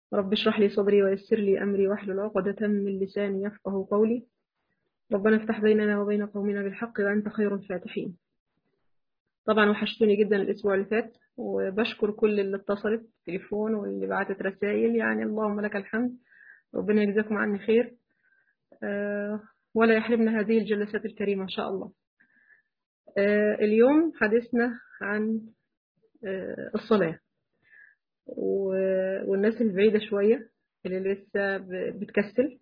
رب اشرح لي صدري ويسر لي أمري واحلل عقدة من لساني يفقه قولي ربنا افتح بيننا وبين قومنا بالحق وأنت خير الفاتحين طبعا وحشتوني جدا الأسبوع اللي فات وبشكر كل اللي اتصلت تليفون واللي بعتت رسائل يعني اللهم لك الحمد ربنا يجزاكم عني خير أه ولا يحرمنا هذه الجلسات الكريمة إن شاء الله أه اليوم حديثنا عن أه الصلاة والناس البعيدة شوية اللي لسه بتكسل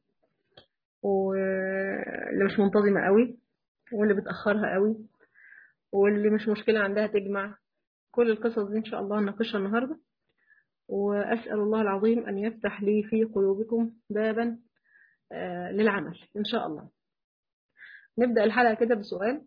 واللي مش منتظمة قوي واللي بتأخرها قوي واللي مش مشكلة عندها تجمع كل القصص دي إن شاء الله نناقشها النهاردة وأسأل الله العظيم أن يفتح لي في قلوبكم بابا للعمل إن شاء الله نبدأ الحلقة كده بسؤال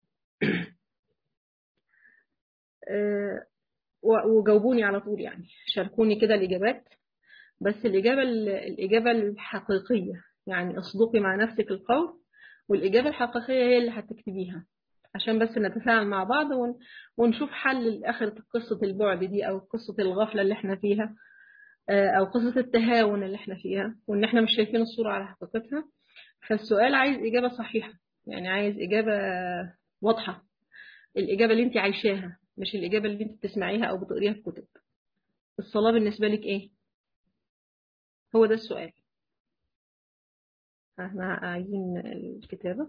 وجاوبوني على طول يعني شاركوني كده الإجابات بس الإجابة الإجابة الحقيقية يعني اصدقي مع نفسك القول والإجابة الحقيقية هي اللي هتكتبيها عشان بس نتفاعل مع بعض ونشوف حل لآخر قصة البعد دي أو قصة الغفلة اللي احنا فيها أو قصة التهاون اللي احنا فيها وإن احنا مش شايفين الصورة على حقيقتها فالسؤال عايز إجابة صحيحة يعني عايز إجابة واضحة الإجابة اللي انت عايشاها مش الإجابة اللي انت بتسمعيها أو بتقريها في كتب الصلاة بالنسبة لك إيه هو ده السؤال احنا عايزين الكتابة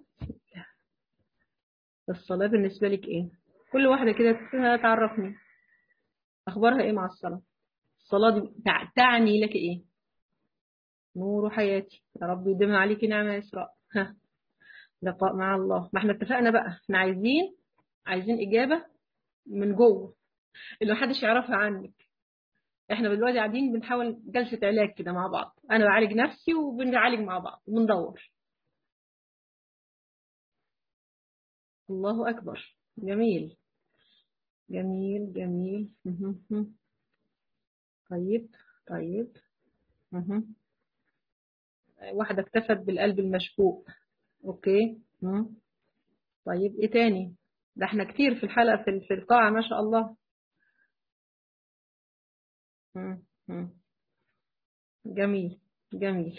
الصلاة بالنسبة لك إيه كل واحدة كده تعرفني أخبارها إيه مع الصلاة الصلاة دي تعني لك إيه نور حياتي يا رب يديمها عليك نعمة يا إسراء ها لقاء مع الله ما احنا اتفقنا بقى احنا عايزين عايزين إجابة من جوه اللي محدش يعرفها عنك احنا دلوقتي قاعدين بنحاول جلسة علاج كده مع بعض انا بعالج نفسي وبنعالج مع بعض وبندور الله اكبر جميل جميل جميل طيب طيب واحدة اكتفت بالقلب المشفوق اوكي طيب ايه تاني ده احنا كتير في الحلقة في القاعة ما شاء الله جميل جميل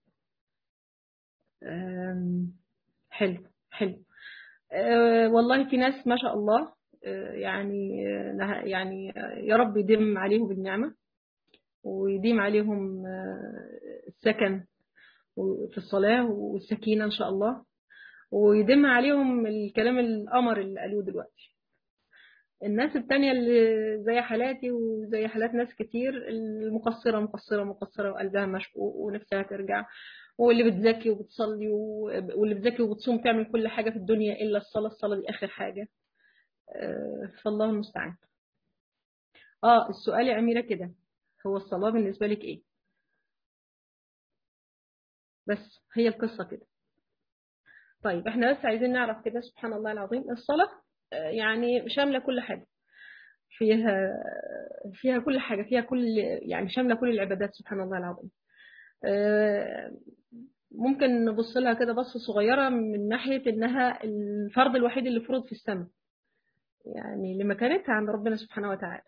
حلو حلو أه والله في ناس ما شاء الله أه يعني أه يعني يا رب يديم عليهم بالنعمة ويديم عليهم السكن في الصلاة والسكينة إن شاء الله ويدم عليهم الكلام القمر اللي قالوه دلوقتي الناس التانية اللي زي حالاتي وزي حالات ناس كتير المقصرة مقصرة مقصرة وقلبها مشقوق ونفسها ترجع واللي بتذاكي وبتصلي واللي بتذاكي وبتصوم تعمل كل حاجة في الدنيا إلا الصلاة الصلاة دي آخر حاجة فالله المستعان اه السؤال يا أميرة كده هو الصلاة بالنسبة لك إيه بس هي القصة كده طيب احنا بس عايزين نعرف كده سبحان الله العظيم الصلاة يعني شاملة كل حاجة فيها فيها كل حاجة فيها كل يعني شاملة كل العبادات سبحان الله العظيم ممكن نبص لها كده بصة صغيرة من ناحية انها الفرض الوحيد اللي فرض في السماء يعني لمكانتها عند ربنا سبحانه وتعالى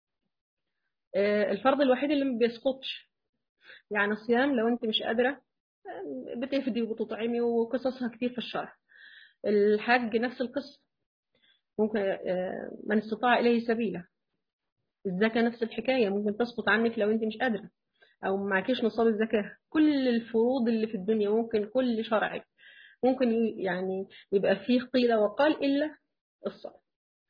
الفرض الوحيد اللي ما بيسقطش يعني الصيام لو انت مش قادرة بتفدي وبتطعمي وقصصها كتير في الشرع الحج نفس القصة ممكن من استطاع إليه سبيلا الزكاة نفس الحكاية ممكن تسقط عنك لو انت مش قادرة أو معكيش نصاب الزكاة كل الفروض اللي في الدنيا ممكن كل شرعك ممكن يعني يبقى فيه قيل وقال إلا الصلاة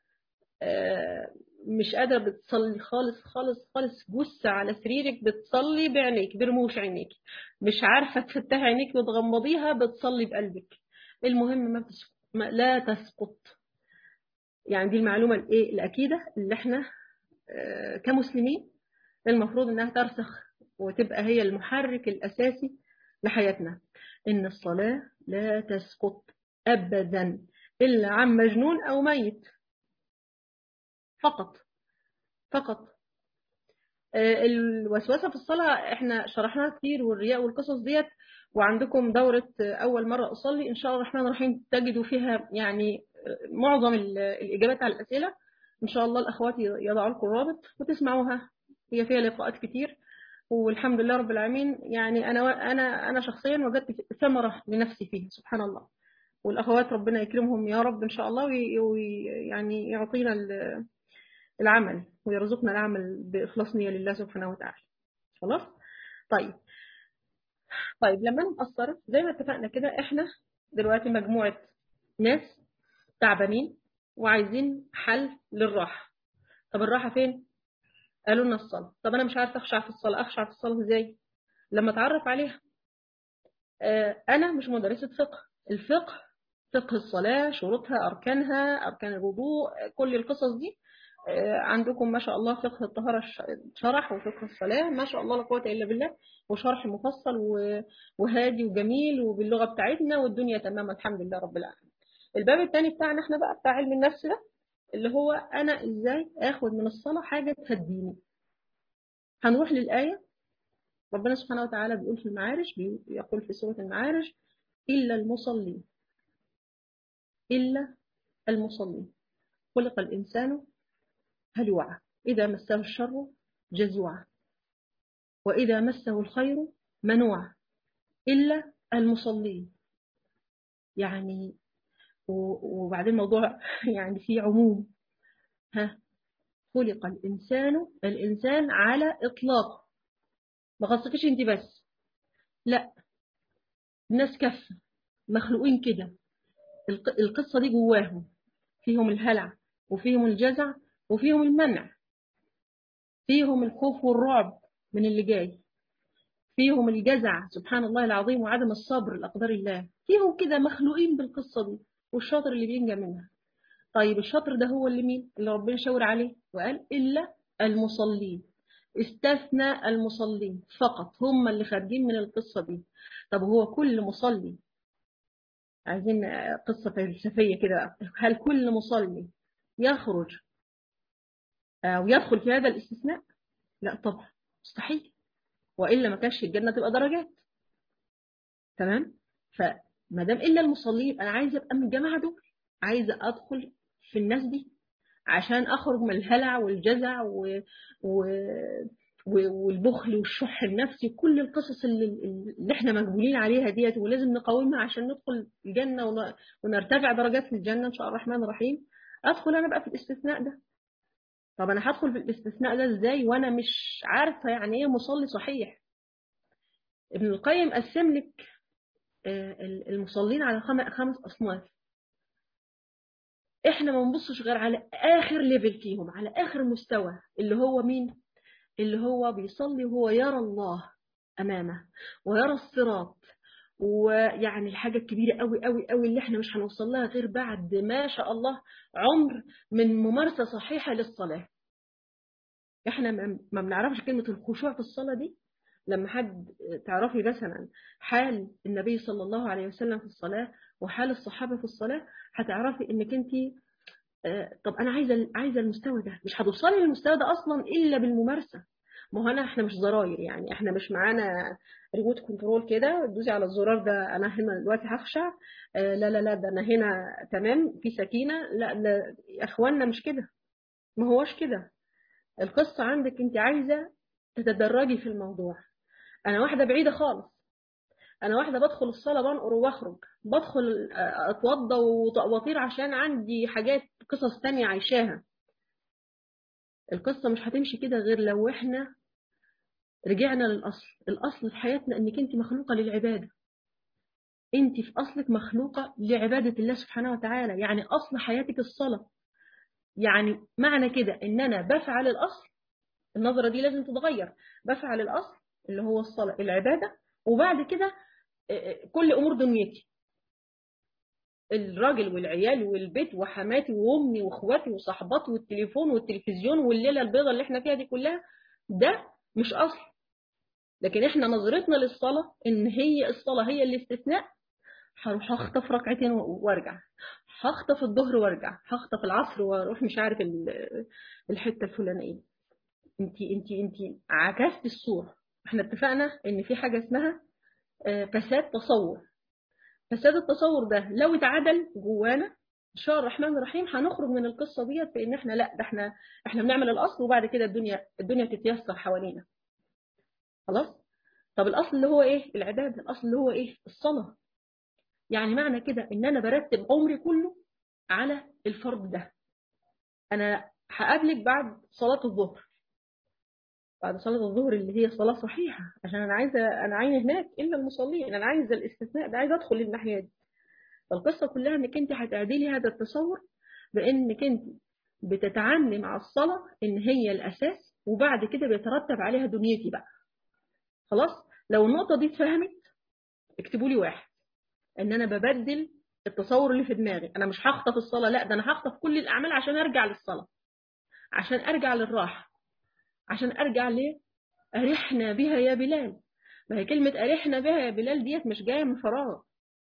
مش قادرة بتصلي خالص خالص خالص جثة على سريرك بتصلي بعينيك برموش عينيك مش عارفة تفتحي عينيك وتغمضيها بتصلي بقلبك المهم ما, بتسقط ما لا تسقط يعني دي المعلومة الايه الأكيدة اللي احنا اه كمسلمين المفروض انها ترسخ وتبقى هي المحرك الأساسي لحياتنا إن الصلاة لا تسقط أبدا إلا عن مجنون أو ميت فقط فقط الوسوسة في الصلاة احنا شرحناها كتير والرياء والقصص ديت وعندكم دورة أول مرة أصلي إن شاء الله الرحمن الرحيم تجدوا فيها يعني معظم الإجابات على الأسئلة إن شاء الله الأخوات يضعوا لكم الرابط وتسمعوها هي فيها لقاءات كتير والحمد لله رب العالمين يعني انا انا انا شخصيا وجدت ثمره لنفسي فيه سبحان الله والاخوات ربنا يكرمهم يا رب ان شاء الله ويعني يعطينا العمل ويرزقنا العمل باخلاص نيه لله سبحانه وتعالى خلاص طيب طيب لما نقصر زي ما اتفقنا كده احنا دلوقتي مجموعه ناس تعبانين وعايزين حل للراحه طب الراحه فين قالوا لنا الصلاه طب انا مش عارفه اخشع في الصلاه اخشع في الصلاه ازاي لما اتعرف عليها آه انا مش مدرسه فقه الفقه فقه الصلاه شروطها اركانها اركان الوضوء كل القصص دي عندكم ما شاء الله فقه الطهارة شرح وفقه الصلاة ما شاء الله لا قوة إلا بالله وشرح مفصل وهادي وجميل وباللغة بتاعتنا والدنيا تمام الحمد لله رب العالمين الباب الثاني بتاعنا احنا بقى بتاع علم النفس ده اللي هو أنا إزاي آخد من الصلاة حاجة تهديني هنروح للآية ربنا سبحانه وتعالى بيقول في المعارج بيقول في سورة المعارج إلا المصلين إلا المصلين خلق الإنسان هلوعا إذا مسه الشر جزوعا وإذا مسه الخير منوعا إلا المصلين يعني وبعدين الموضوع يعني فيه عموم ها خلق الإنسان الإنسان على إطلاق ما خصكش أنت بس لا الناس كفة مخلوقين كده القصة دي جواهم فيهم الهلع وفيهم الجزع وفيهم المنع فيهم الخوف والرعب من اللي جاي فيهم الجزع سبحان الله العظيم وعدم الصبر لأقدار الله فيهم كده مخلوقين بالقصة دي والشاطر اللي بينجى منها طيب الشاطر ده هو اللي مين اللي ربنا شاور عليه وقال إلا المصلين استثنى المصلين فقط هم اللي خارجين من القصة دي طب هو كل مصلي عايزين قصة فلسفية كده هل كل مصلي يخرج أو يدخل في هذا الاستثناء لا طبعا مستحيل وإلا ما كانش الجنة تبقى درجات تمام فما دام إلا المصلين أنا عايزة أبقى من الجماعة دول عايزة أدخل في الناس دي عشان أخرج من الهلع والجزع و... و... والبخل والشح النفسي كل القصص اللي, اللي احنا مجبولين عليها ديت ولازم نقاومها عشان ندخل الجنة ونرتفع درجات في الجنة إن شاء الله الرحمن الرحيم أدخل أنا بقى في الاستثناء ده طب أنا هدخل في الاستثناء ده إزاي وأنا مش عارفة يعني إيه مصلي صحيح ابن القيم قسم لك المصلين على خمس أصناف احنا ما بنبصش غير على آخر ليفل فيهم على آخر مستوى اللي هو مين اللي هو بيصلي وهو يرى الله أمامه ويرى الصراط ويعني الحاجة الكبيرة قوي قوي قوي اللي احنا مش هنوصل لها غير بعد ما شاء الله عمر من ممارسة صحيحة للصلاة احنا ما بنعرفش كلمة الخشوع في الصلاة دي لما حد تعرفي مثلا حال النبي صلى الله عليه وسلم في الصلاة وحال الصحابة في الصلاة هتعرفي انك انت طب انا عايزه عايزه المستوى ده مش هتوصلي للمستوى ده اصلا الا بالممارسه ما هو انا احنا مش زراير يعني احنا مش معانا ريموت كنترول كده تدوسي على الزرار ده انا هنا دلوقتي هخشع آه لا لا لا ده انا هنا تمام في سكينه لا لا يا اخوانا مش كده ما هوش كده القصه عندك انت عايزه تتدرجي في الموضوع انا واحده بعيده خالص انا واحده بدخل الصلاه بنقر واخرج بدخل اتوضى واطير عشان عندي حاجات قصص تانية عايشاها القصه مش هتمشي كده غير لو احنا رجعنا للاصل الاصل في حياتنا انك انت مخلوقه للعباده انت في اصلك مخلوقه لعباده الله سبحانه وتعالى يعني اصل حياتك الصلاه يعني معنى كده ان انا بفعل الاصل النظره دي لازم تتغير بفعل الاصل اللي هو الصلاه العباده وبعد كده كل امور دنيتي الراجل والعيال والبيت وحماتي وامي واخواتي وصحباتي والتليفون والتلفزيون والليله البيضاء اللي احنا فيها دي كلها ده مش اصل لكن احنا نظرتنا للصلاه ان هي الصلاه هي الاستثناء هروح اخطف ركعتين وارجع هخطف الظهر وارجع هخطف العصر واروح مش عارف الحته الفلانيه انت انت انت عكست الصوره احنا اتفقنا ان في حاجه اسمها فساد تصور فساد التصور ده لو اتعدل جوانا ان شاء الله الرحمن الرحيم هنخرج من القصه ديت بان احنا لا ده احنا احنا بنعمل الاصل وبعد كده الدنيا الدنيا تتيسر حوالينا خلاص طب الأصل اللي هو إيه العبادة الأصل اللي هو إيه الصلاة يعني معنى كده إن أنا برتب عمري كله على الفرض ده أنا هقابلك بعد صلاة الظهر بعد صلاة الظهر اللي هي صلاة صحيحة عشان أنا عايزة أنا عيني هناك إلا المصلين أنا عايزة الاستثناء ده عايزة أدخل الناحية دي فالقصة كلها إنك أنت هتعدلي هذا التصور بإنك أنت بتتعاملي مع الصلاة إن هي الأساس وبعد كده بيترتب عليها دنيتي بقى خلاص لو النقطة دي اتفهمت اكتبوا لي واحد إن أنا ببدل التصور اللي في دماغي أنا مش هخطف الصلاة لا ده أنا هخطف كل الأعمال عشان أرجع للصلاة عشان أرجع للراحة عشان أرجع ليه أرحنا بها يا بلال ما هي كلمة أرحنا بها يا بلال ديت مش جاية من فراغ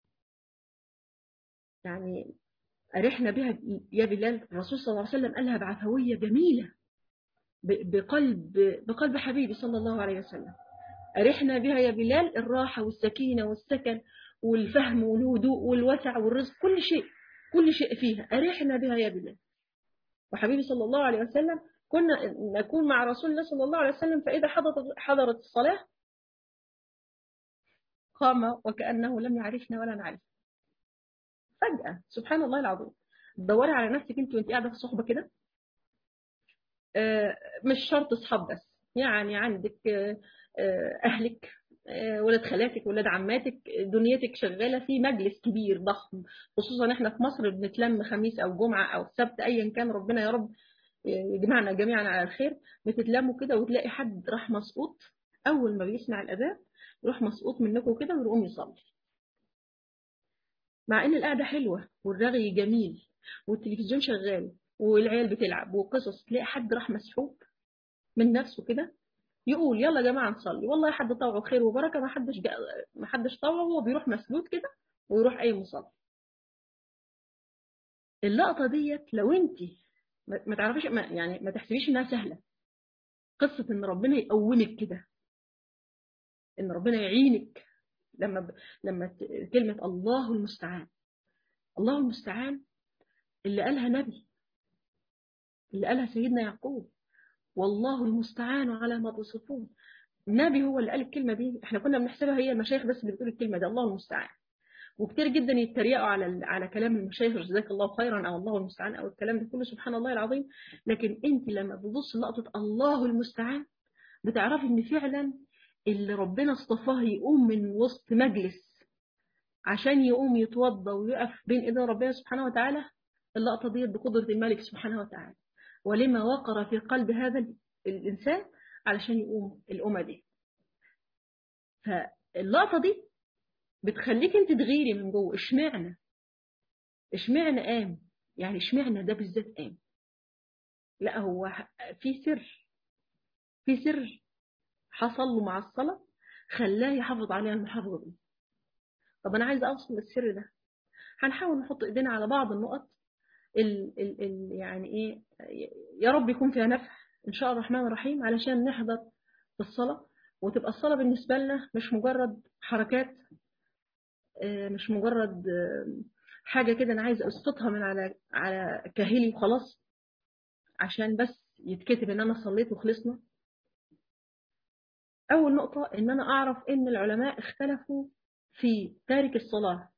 يعني أرحنا بها يا بلال الرسول صلى الله عليه وسلم قالها بعفوية جميلة بقلب بقلب حبيبي صلى الله عليه وسلم أرحنا بها يا بلال الراحة والسكينة والسكن والفهم والهدوء والوسع والرزق كل شيء كل شيء فيها أرحنا بها يا بلال وحبيبي صلى الله عليه وسلم كنا نكون مع رسول الله صلى الله عليه وسلم فإذا حضرت, حضرت الصلاة قام وكأنه لم يعرفنا ولا نعرف فجأة سبحان الله العظيم تدوري على نفسك انت وانت قاعدة في صحبة كده مش شرط اصحاب بس يعني عندك أهلك ولاد خالاتك ولاد عماتك دنيتك شغالة في مجلس كبير ضخم خصوصا احنا في مصر بنتلم خميس أو جمعة أو سبت أيا كان ربنا يا رب يجمعنا جميعا على الخير بتتلموا كده وتلاقي حد راح مسقوط أول ما بيسمع الأذان يروح مسقوط منكم كده ويقوم يصلي مع ان القعده حلوه والرغي جميل والتلفزيون شغال والعيال بتلعب وقصص تلاقي حد راح مسحوب من نفسه كده يقول يلا يا جماعه نصلي والله حد طوعه خير وبركه ما حدش ما حدش طوعه هو بيروح مسجود كده ويروح اي مصلي اللقطه ديت لو انت ما تعرفيش ما يعني ما تحسبيش انها سهله قصه ان ربنا يقومك كده ان ربنا يعينك لما ب... لما ت... كلمة الله المستعان الله المستعان اللي قالها نبي اللي قالها سيدنا يعقوب والله المستعان على ما تصفون النبي هو اللي قال الكلمة دي احنا كنا بنحسبها هي المشايخ بس اللي بتقول الكلمة دي الله المستعان وكتير جدا يتريقوا على على كلام المشايخ جزاك الله خيرا او الله المستعان او الكلام ده كله سبحان الله العظيم لكن انت لما بتبص لقطه الله المستعان بتعرفي ان فعلا اللي ربنا اصطفاه يقوم من وسط مجلس عشان يقوم يتوضى ويقف بين ايدين ربنا سبحانه وتعالى اللقطة دي بقدرة الملك سبحانه وتعالى ولما وقر في قلب هذا الإنسان علشان يقوم الأمة دي فاللقطة دي بتخليك انت تغيري من جوه اشمعنى اشمعنى قام يعني اشمعنى ده بالذات قام لا هو في سر في سر حصل له مع الصلاة خلاه يحافظ عليها المحافظة دي طب أنا عايزة أوصل للسر ده هنحاول نحط إيدينا على بعض النقط ال ال ال يعني إيه يا رب يكون فيها نفع إن شاء الله الرحمن الرحيم علشان نحضر في الصلاة وتبقى الصلاة بالنسبة لنا مش مجرد حركات مش مجرد حاجة كده أنا عايزة أسقطها من على على كاهلي وخلاص عشان بس يتكتب إن أنا صليت وخلصنا أول نقطة إن أنا أعرف إن العلماء اختلفوا في تارك الصلاة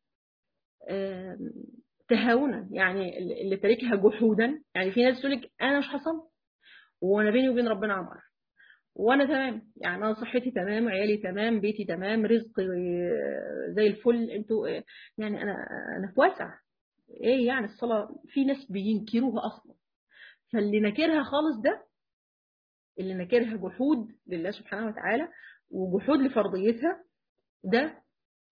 تهاونا يعني اللي تاركها جحودا يعني في ناس تقول لك أنا مش هصلي وأنا بيني وبين ربنا عمر وأنا تمام يعني أنا صحتي تمام عيالي تمام بيتي تمام رزقي زي الفل أنتوا يعني أنا أنا في واسع إيه يعني الصلاة في ناس بينكروها أصلا فاللي نكرها خالص ده اللي نكرها جحود لله سبحانه وتعالى وجحود لفرضيتها ده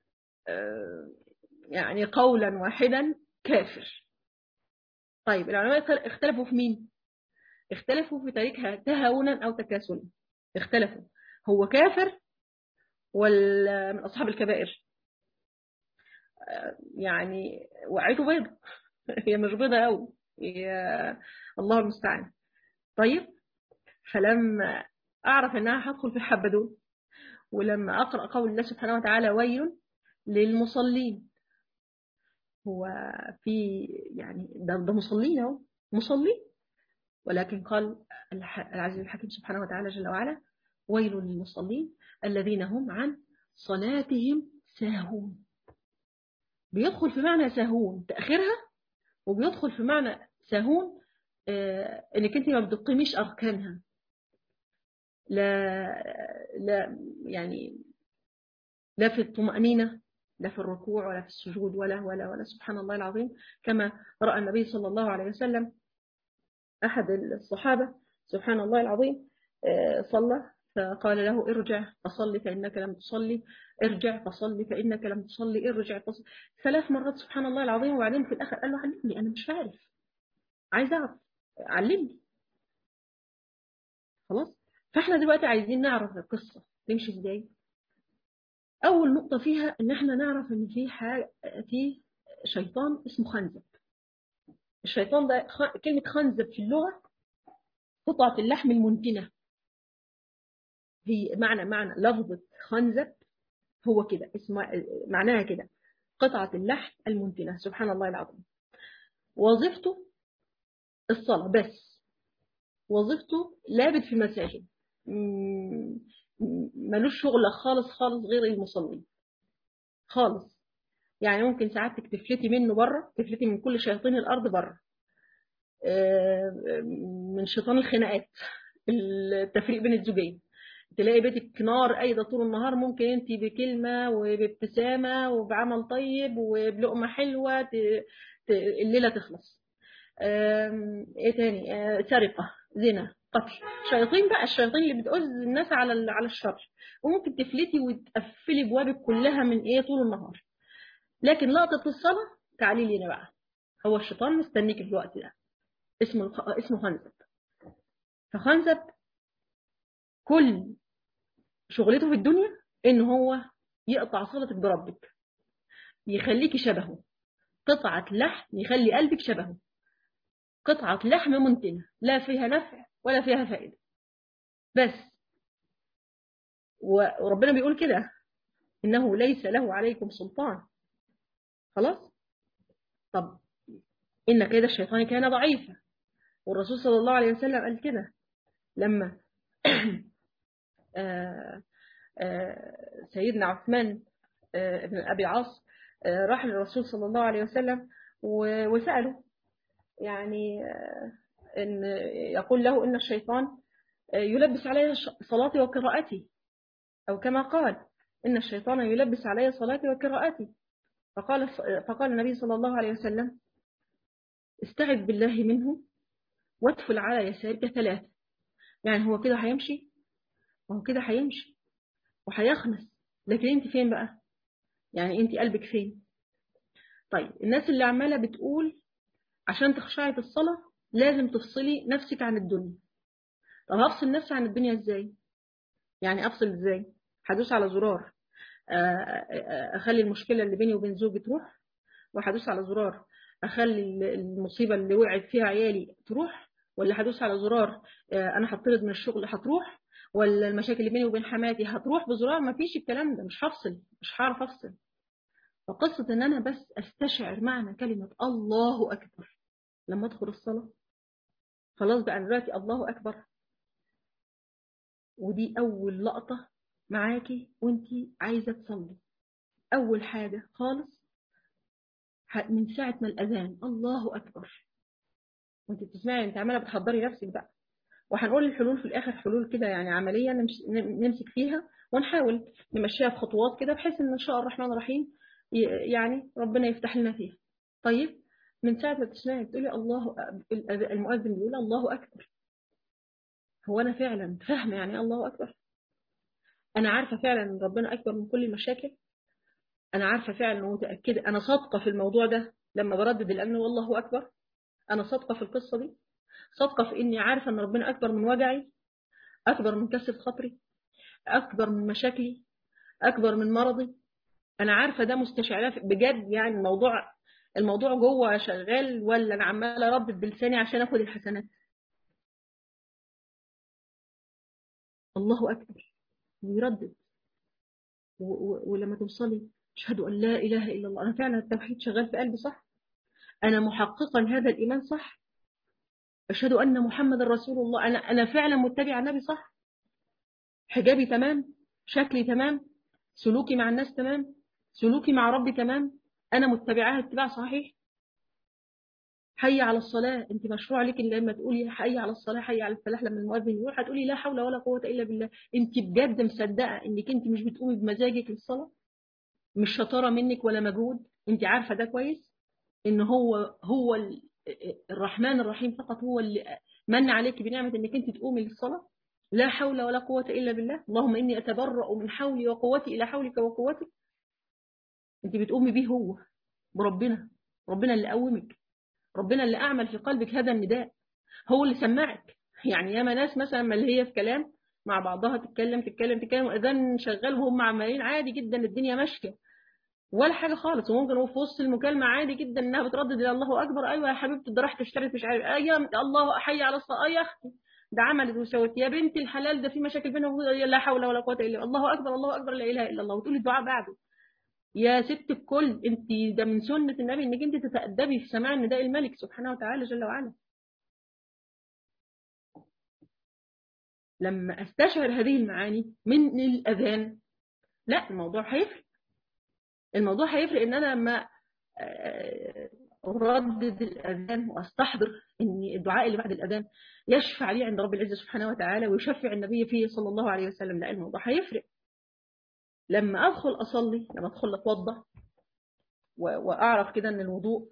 يعني قولا واحدا كافر طيب العلماء اختلفوا في مين اختلفوا في تاركها تهاونا او تكاسلا اختلفوا هو كافر ولا من اصحاب الكبائر يعني وعيته بيضة هي مش بيضة قوي هي الله المستعان طيب فلما أعرف أنها هدخل في الحبة دول ولما أقرأ قول الله سبحانه وتعالى ويل للمصلين هو في يعني ده, ده مصلين اهو مصلين ولكن قال العزيز الحكيم سبحانه وتعالى جل وعلا ويل للمصلين الذين هم عن صلاتهم ساهون بيدخل في معنى ساهون تأخيرها وبيدخل في معنى ساهون آه انك انت ما بتقيميش اركانها لا لا يعني لا في الطمأنينة لا في الركوع ولا في السجود ولا ولا ولا سبحان الله العظيم كما رأى النبي صلى الله عليه وسلم أحد الصحابة سبحان الله العظيم صلى فقال له ارجع فصل فإنك لم تصلي ارجع فصل فإنك لم تصلي ارجع فصل ثلاث مرات سبحان الله العظيم وبعدين في الآخر قال له علمني أنا مش عارف عايز أعرف علمني خلاص فاحنا دلوقتي عايزين نعرف القصة تمشي ازاي أول نقطة فيها إن احنا نعرف إن في حاجة في شيطان اسمه خنزب الشيطان ده كلمة خنزب في اللغة قطعة اللحم المنتنة هي معنى معنى لفظة خنزب هو كده اسمه معناها كده قطعة اللحم المنتنة سبحان الله العظيم وظيفته الصلاة بس وظيفته لابد في المساجد ملوش شغل خالص خالص غير المصلين خالص يعني ممكن ساعات تفلتي منه بره تفلتي من كل شياطين الارض بره من شيطان الخناقات التفريق بين الزوجين تلاقي بيتك نار قايده طول النهار ممكن انت بكلمه وبابتسامه وبعمل طيب وبلقمه حلوه الليله تخلص ايه تاني سرقه زنا قتل شياطين بقى الشياطين اللي بتؤذي الناس على على الشر وممكن تفلتي وتقفلي بوابك كلها من ايه طول النهار لكن لقطه الصلاه تعالي لينا بقى هو الشيطان مستنيك في الوقت ده اسمه اسمه خنزب فخنزب كل شغلته في الدنيا ان هو يقطع صلتك بربك يخليكي شبهه قطعة لحم يخلي قلبك شبهه قطعة لحم منتنة لا فيها نفع ولا فيها فائدة بس وربنا بيقول كده إنه ليس له عليكم سلطان خلاص طب إن كده الشيطان كان ضعيفا والرسول صلى الله عليه وسلم قال كده لما آآ آآ سيدنا عثمان بن أبي العاص راح للرسول صلى الله عليه وسلم وسأله يعني إن يقول له إن الشيطان يلبس علي صلاتي وقراءتي أو كما قال إن الشيطان يلبس علي صلاتي وقراءتي فقال فقال النبي صلى الله عليه وسلم استعذ بالله منه وادخل على يسارك ثلاثة يعني هو كده هيمشي وهو كده هيمشي وهيخنس لكن انت فين بقى يعني انت قلبك فين طيب الناس اللي عمالة بتقول عشان تخشعي في الصلاة لازم تفصلي نفسك عن الدنيا طب هفصل نفسي عن الدنيا ازاي يعني افصل ازاي هدوس على زرار اخلي المشكلة اللي بيني وبين زوجي تروح وهدوس على زرار اخلي المصيبة اللي وقعت فيها عيالي تروح ولا هدوس على زرار انا هطرد من الشغل هتروح ولا المشاكل اللي بيني وبين حماتي هتروح بزرار ما فيش الكلام ده مش هفصل مش هعرف افصل فقصة ان انا بس استشعر معنى كلمة الله اكبر لما ادخل الصلاة خلاص بقى دلوقتي الله اكبر ودي اول لقطة معاكي وانتي عايزة تصلي اول حاجة خالص من ساعة ما الاذان الله اكبر وانت بتسمعي انت عماله بتحضري نفسك بقى وهنقول الحلول في الاخر حلول كده يعني عمليه نمسك فيها ونحاول نمشيها في خطوات كده بحيث ان ان شاء الله الرحمن الرحيم يعني ربنا يفتح لنا فيها طيب من ساعه ما تسمعي تقولي الله المؤذن بيقول الله اكبر هو انا فعلا فاهمه يعني الله اكبر انا عارفه فعلا ان ربنا اكبر من كل المشاكل انا عارفه فعلا ومتاكده انا صادقه في الموضوع ده لما بردد الامن والله اكبر انا صادقه في القصه دي صادقه في اني عارفه ان ربنا اكبر من وجعي اكبر من كسر خاطري اكبر من مشاكلي اكبر من مرضي انا عارفه ده مستشعرات بجد يعني الموضوع الموضوع جوه شغال ولا انا عماله اردد بلساني عشان اخد الحسنات الله اكبر ويردد ولما توصلي اشهد ان لا اله الا الله انا فعلا التوحيد شغال في قلبي صح انا محققا هذا الايمان صح اشهد ان محمد رسول الله انا انا فعلا متبع النبي صح حجابي تمام شكلي تمام سلوكي مع الناس تمام سلوكي مع ربي تمام أنا متبعاها اتباع صحيح حي على الصلاة انت مشروع عليك ان لما تقولي حي على الصلاة حي على الفلاح لما المؤذن يقول هتقولي لا حول ولا قوة إلا بالله انت بجد مصدقة انك انت مش بتقومي بمزاجك للصلاة مش شطارة منك ولا مجهود انت عارفة ده كويس ان هو هو الرحمن الرحيم فقط هو اللي من عليك بنعمة انك انت تقومي للصلاة لا حول ولا قوة إلا بالله اللهم إني أتبرأ من حولي وقوتي إلى حولك وقوتك انت بتقومي بيه هو بربنا ربنا اللي قومك ربنا اللي أعمل في قلبك هذا النداء هو اللي سمعك يعني ياما ناس مثلا ما اللي هي في كلام مع بعضها تتكلم تتكلم تتكلم وإذن شغال وهم عمالين عادي جدا الدنيا ماشية ولا حاجة خالص وممكن هو في وسط المكالمة عادي جدا إنها بتردد إلى الله أكبر أيوة يا حبيبتي ده رحت اشتريت مش عارف أيوة الله حي على الصلاة يا أختي ده عملت وسوت يا بنتي الحلال ده في مشاكل بينهم لا حول ولا قوة إلا الله أكبر الله أكبر لا إله إلا الله وتقولي الدعاء بعده يا ست الكل انت ده من سنة النبي انك انت تتأدبي في سماع نداء الملك سبحانه وتعالى جل وعلا لما استشعر هذه المعاني من الأذان لا الموضوع هيفرق الموضوع هيفرق ان انا لما أردد الأذان وأستحضر أن الدعاء اللي بعد الأذان يشفع لي عند رب العزة سبحانه وتعالى ويشفع النبي فيه صلى الله عليه وسلم لا الموضوع هيفرق لما أدخل أصلي لما أدخل أتوضى وأعرف كده أن الوضوء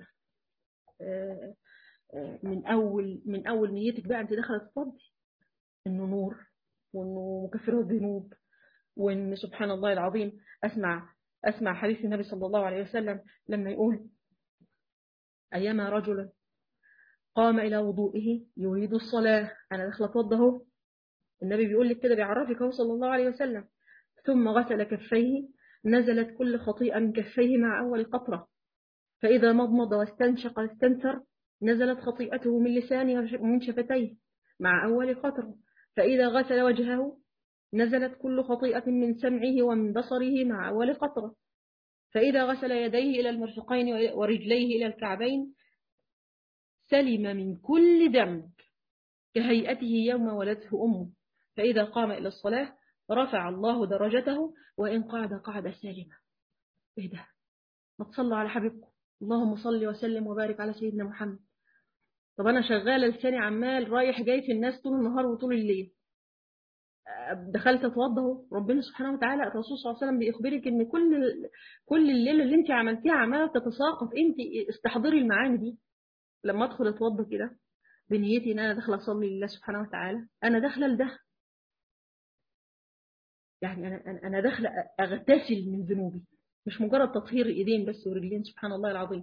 من أول من أول نيتك بقى أنت داخلة تصلي إنه نور وإنه مكفر الذنوب وإن سبحان الله العظيم أسمع أسمع حديث النبي صلى الله عليه وسلم لما يقول أيما رجل قام إلى وضوئه يريد الصلاة أنا داخلة أتوضى اهو النبي بيقول لك كده بيعرفك هو صلى الله عليه وسلم ثم غسل كفيه نزلت كل خطيئة من كفيه مع أول قطرة فإذا مضمض واستنشق واستنثر نزلت خطيئته من لسانه ومن شفتيه مع أول قطرة فإذا غسل وجهه نزلت كل خطيئة من سمعه ومن بصره مع أول قطرة فإذا غسل يديه إلى المرفقين ورجليه إلى الكعبين سلم من كل ذنب كهيئته يوم ولدته أمه فإذا قام إلى الصلاة رفع الله درجته وإن قعد قعد سالما إيه ده ما تصلوا على حبيبكم اللهم صل وسلم وبارك على سيدنا محمد طب أنا شغالة لساني عمال رايح جاي في الناس طول النهار وطول الليل دخلت اتوضى ربنا سبحانه وتعالى الرسول صلى الله عليه وسلم بيخبرك ان كل كل الليله اللي انت عملتيها عماله تتساقط انت استحضري المعاني دي لما ادخل اتوضى كده بنيتي ان انا داخله اصلي لله سبحانه وتعالى انا داخله لده يعني انا انا داخله اغتسل من ذنوبي مش مجرد تطهير ايدين بس ورجلين سبحان الله العظيم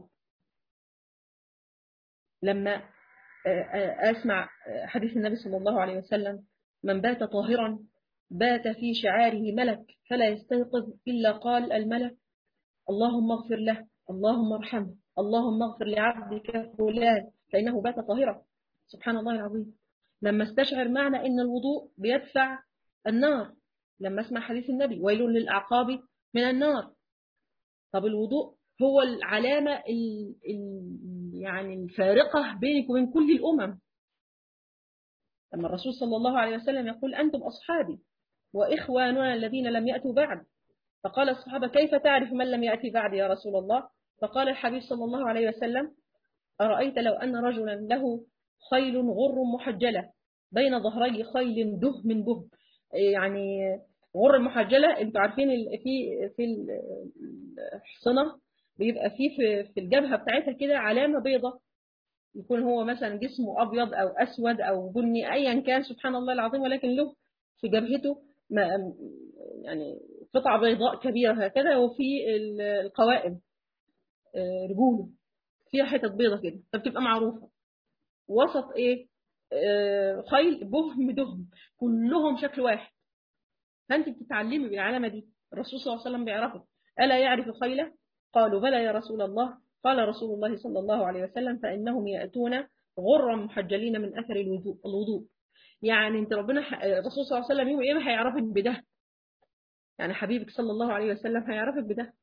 لما اسمع حديث النبي صلى الله عليه وسلم من بات طاهرا بات في شعاره ملك فلا يستيقظ إلا قال الملك اللهم اغفر له اللهم ارحمه اللهم اغفر لعبدك فلان فإنه بات طاهرا سبحان الله العظيم لما استشعر معنى أن الوضوء بيدفع النار لما اسمع حديث النبي ويل للأعقاب من النار طب الوضوء هو العلامة ال ال يعني الفارقة بينك وبين كل الأمم لما الرسول صلى الله عليه وسلم يقول أنتم أصحابي وإخواننا الذين لم يأتوا بعد فقال الصحابة كيف تعرف من لم يأتي بعد يا رسول الله فقال الحبيب صلى الله عليه وسلم أرأيت لو أن رجلا له خيل غر محجلة بين ظهري خيل دهم بهم يعني غر محجلة انتوا عارفين في في الحصنة بيبقى فيه في الجبهة بتاعتها كده علامة بيضة يكون هو مثلا جسمه أبيض أو أسود أو بني أيا كان سبحان الله العظيم ولكن له في جبهته يعني قطعة بيضاء كبيرة هكذا وفي القوائم رجوله فيها حتت بيضة كده فبتبقى معروفة وسط إيه خيل بهم دهم كلهم شكل واحد فأنت بتتعلمي بالعلامة دي الرسول صلى الله عليه وسلم بيعرفه ألا يعرف خيله قالوا بلى يا رسول الله قال رسول الله صلى الله عليه وسلم فإنهم يأتون غرا محجلين من أثر الوضوء الوضوء يعني انت ربنا الرسول صلى الله عليه وسلم يوم ايه هيعرفك بده يعني حبيبك صلى الله عليه وسلم هيعرفك بده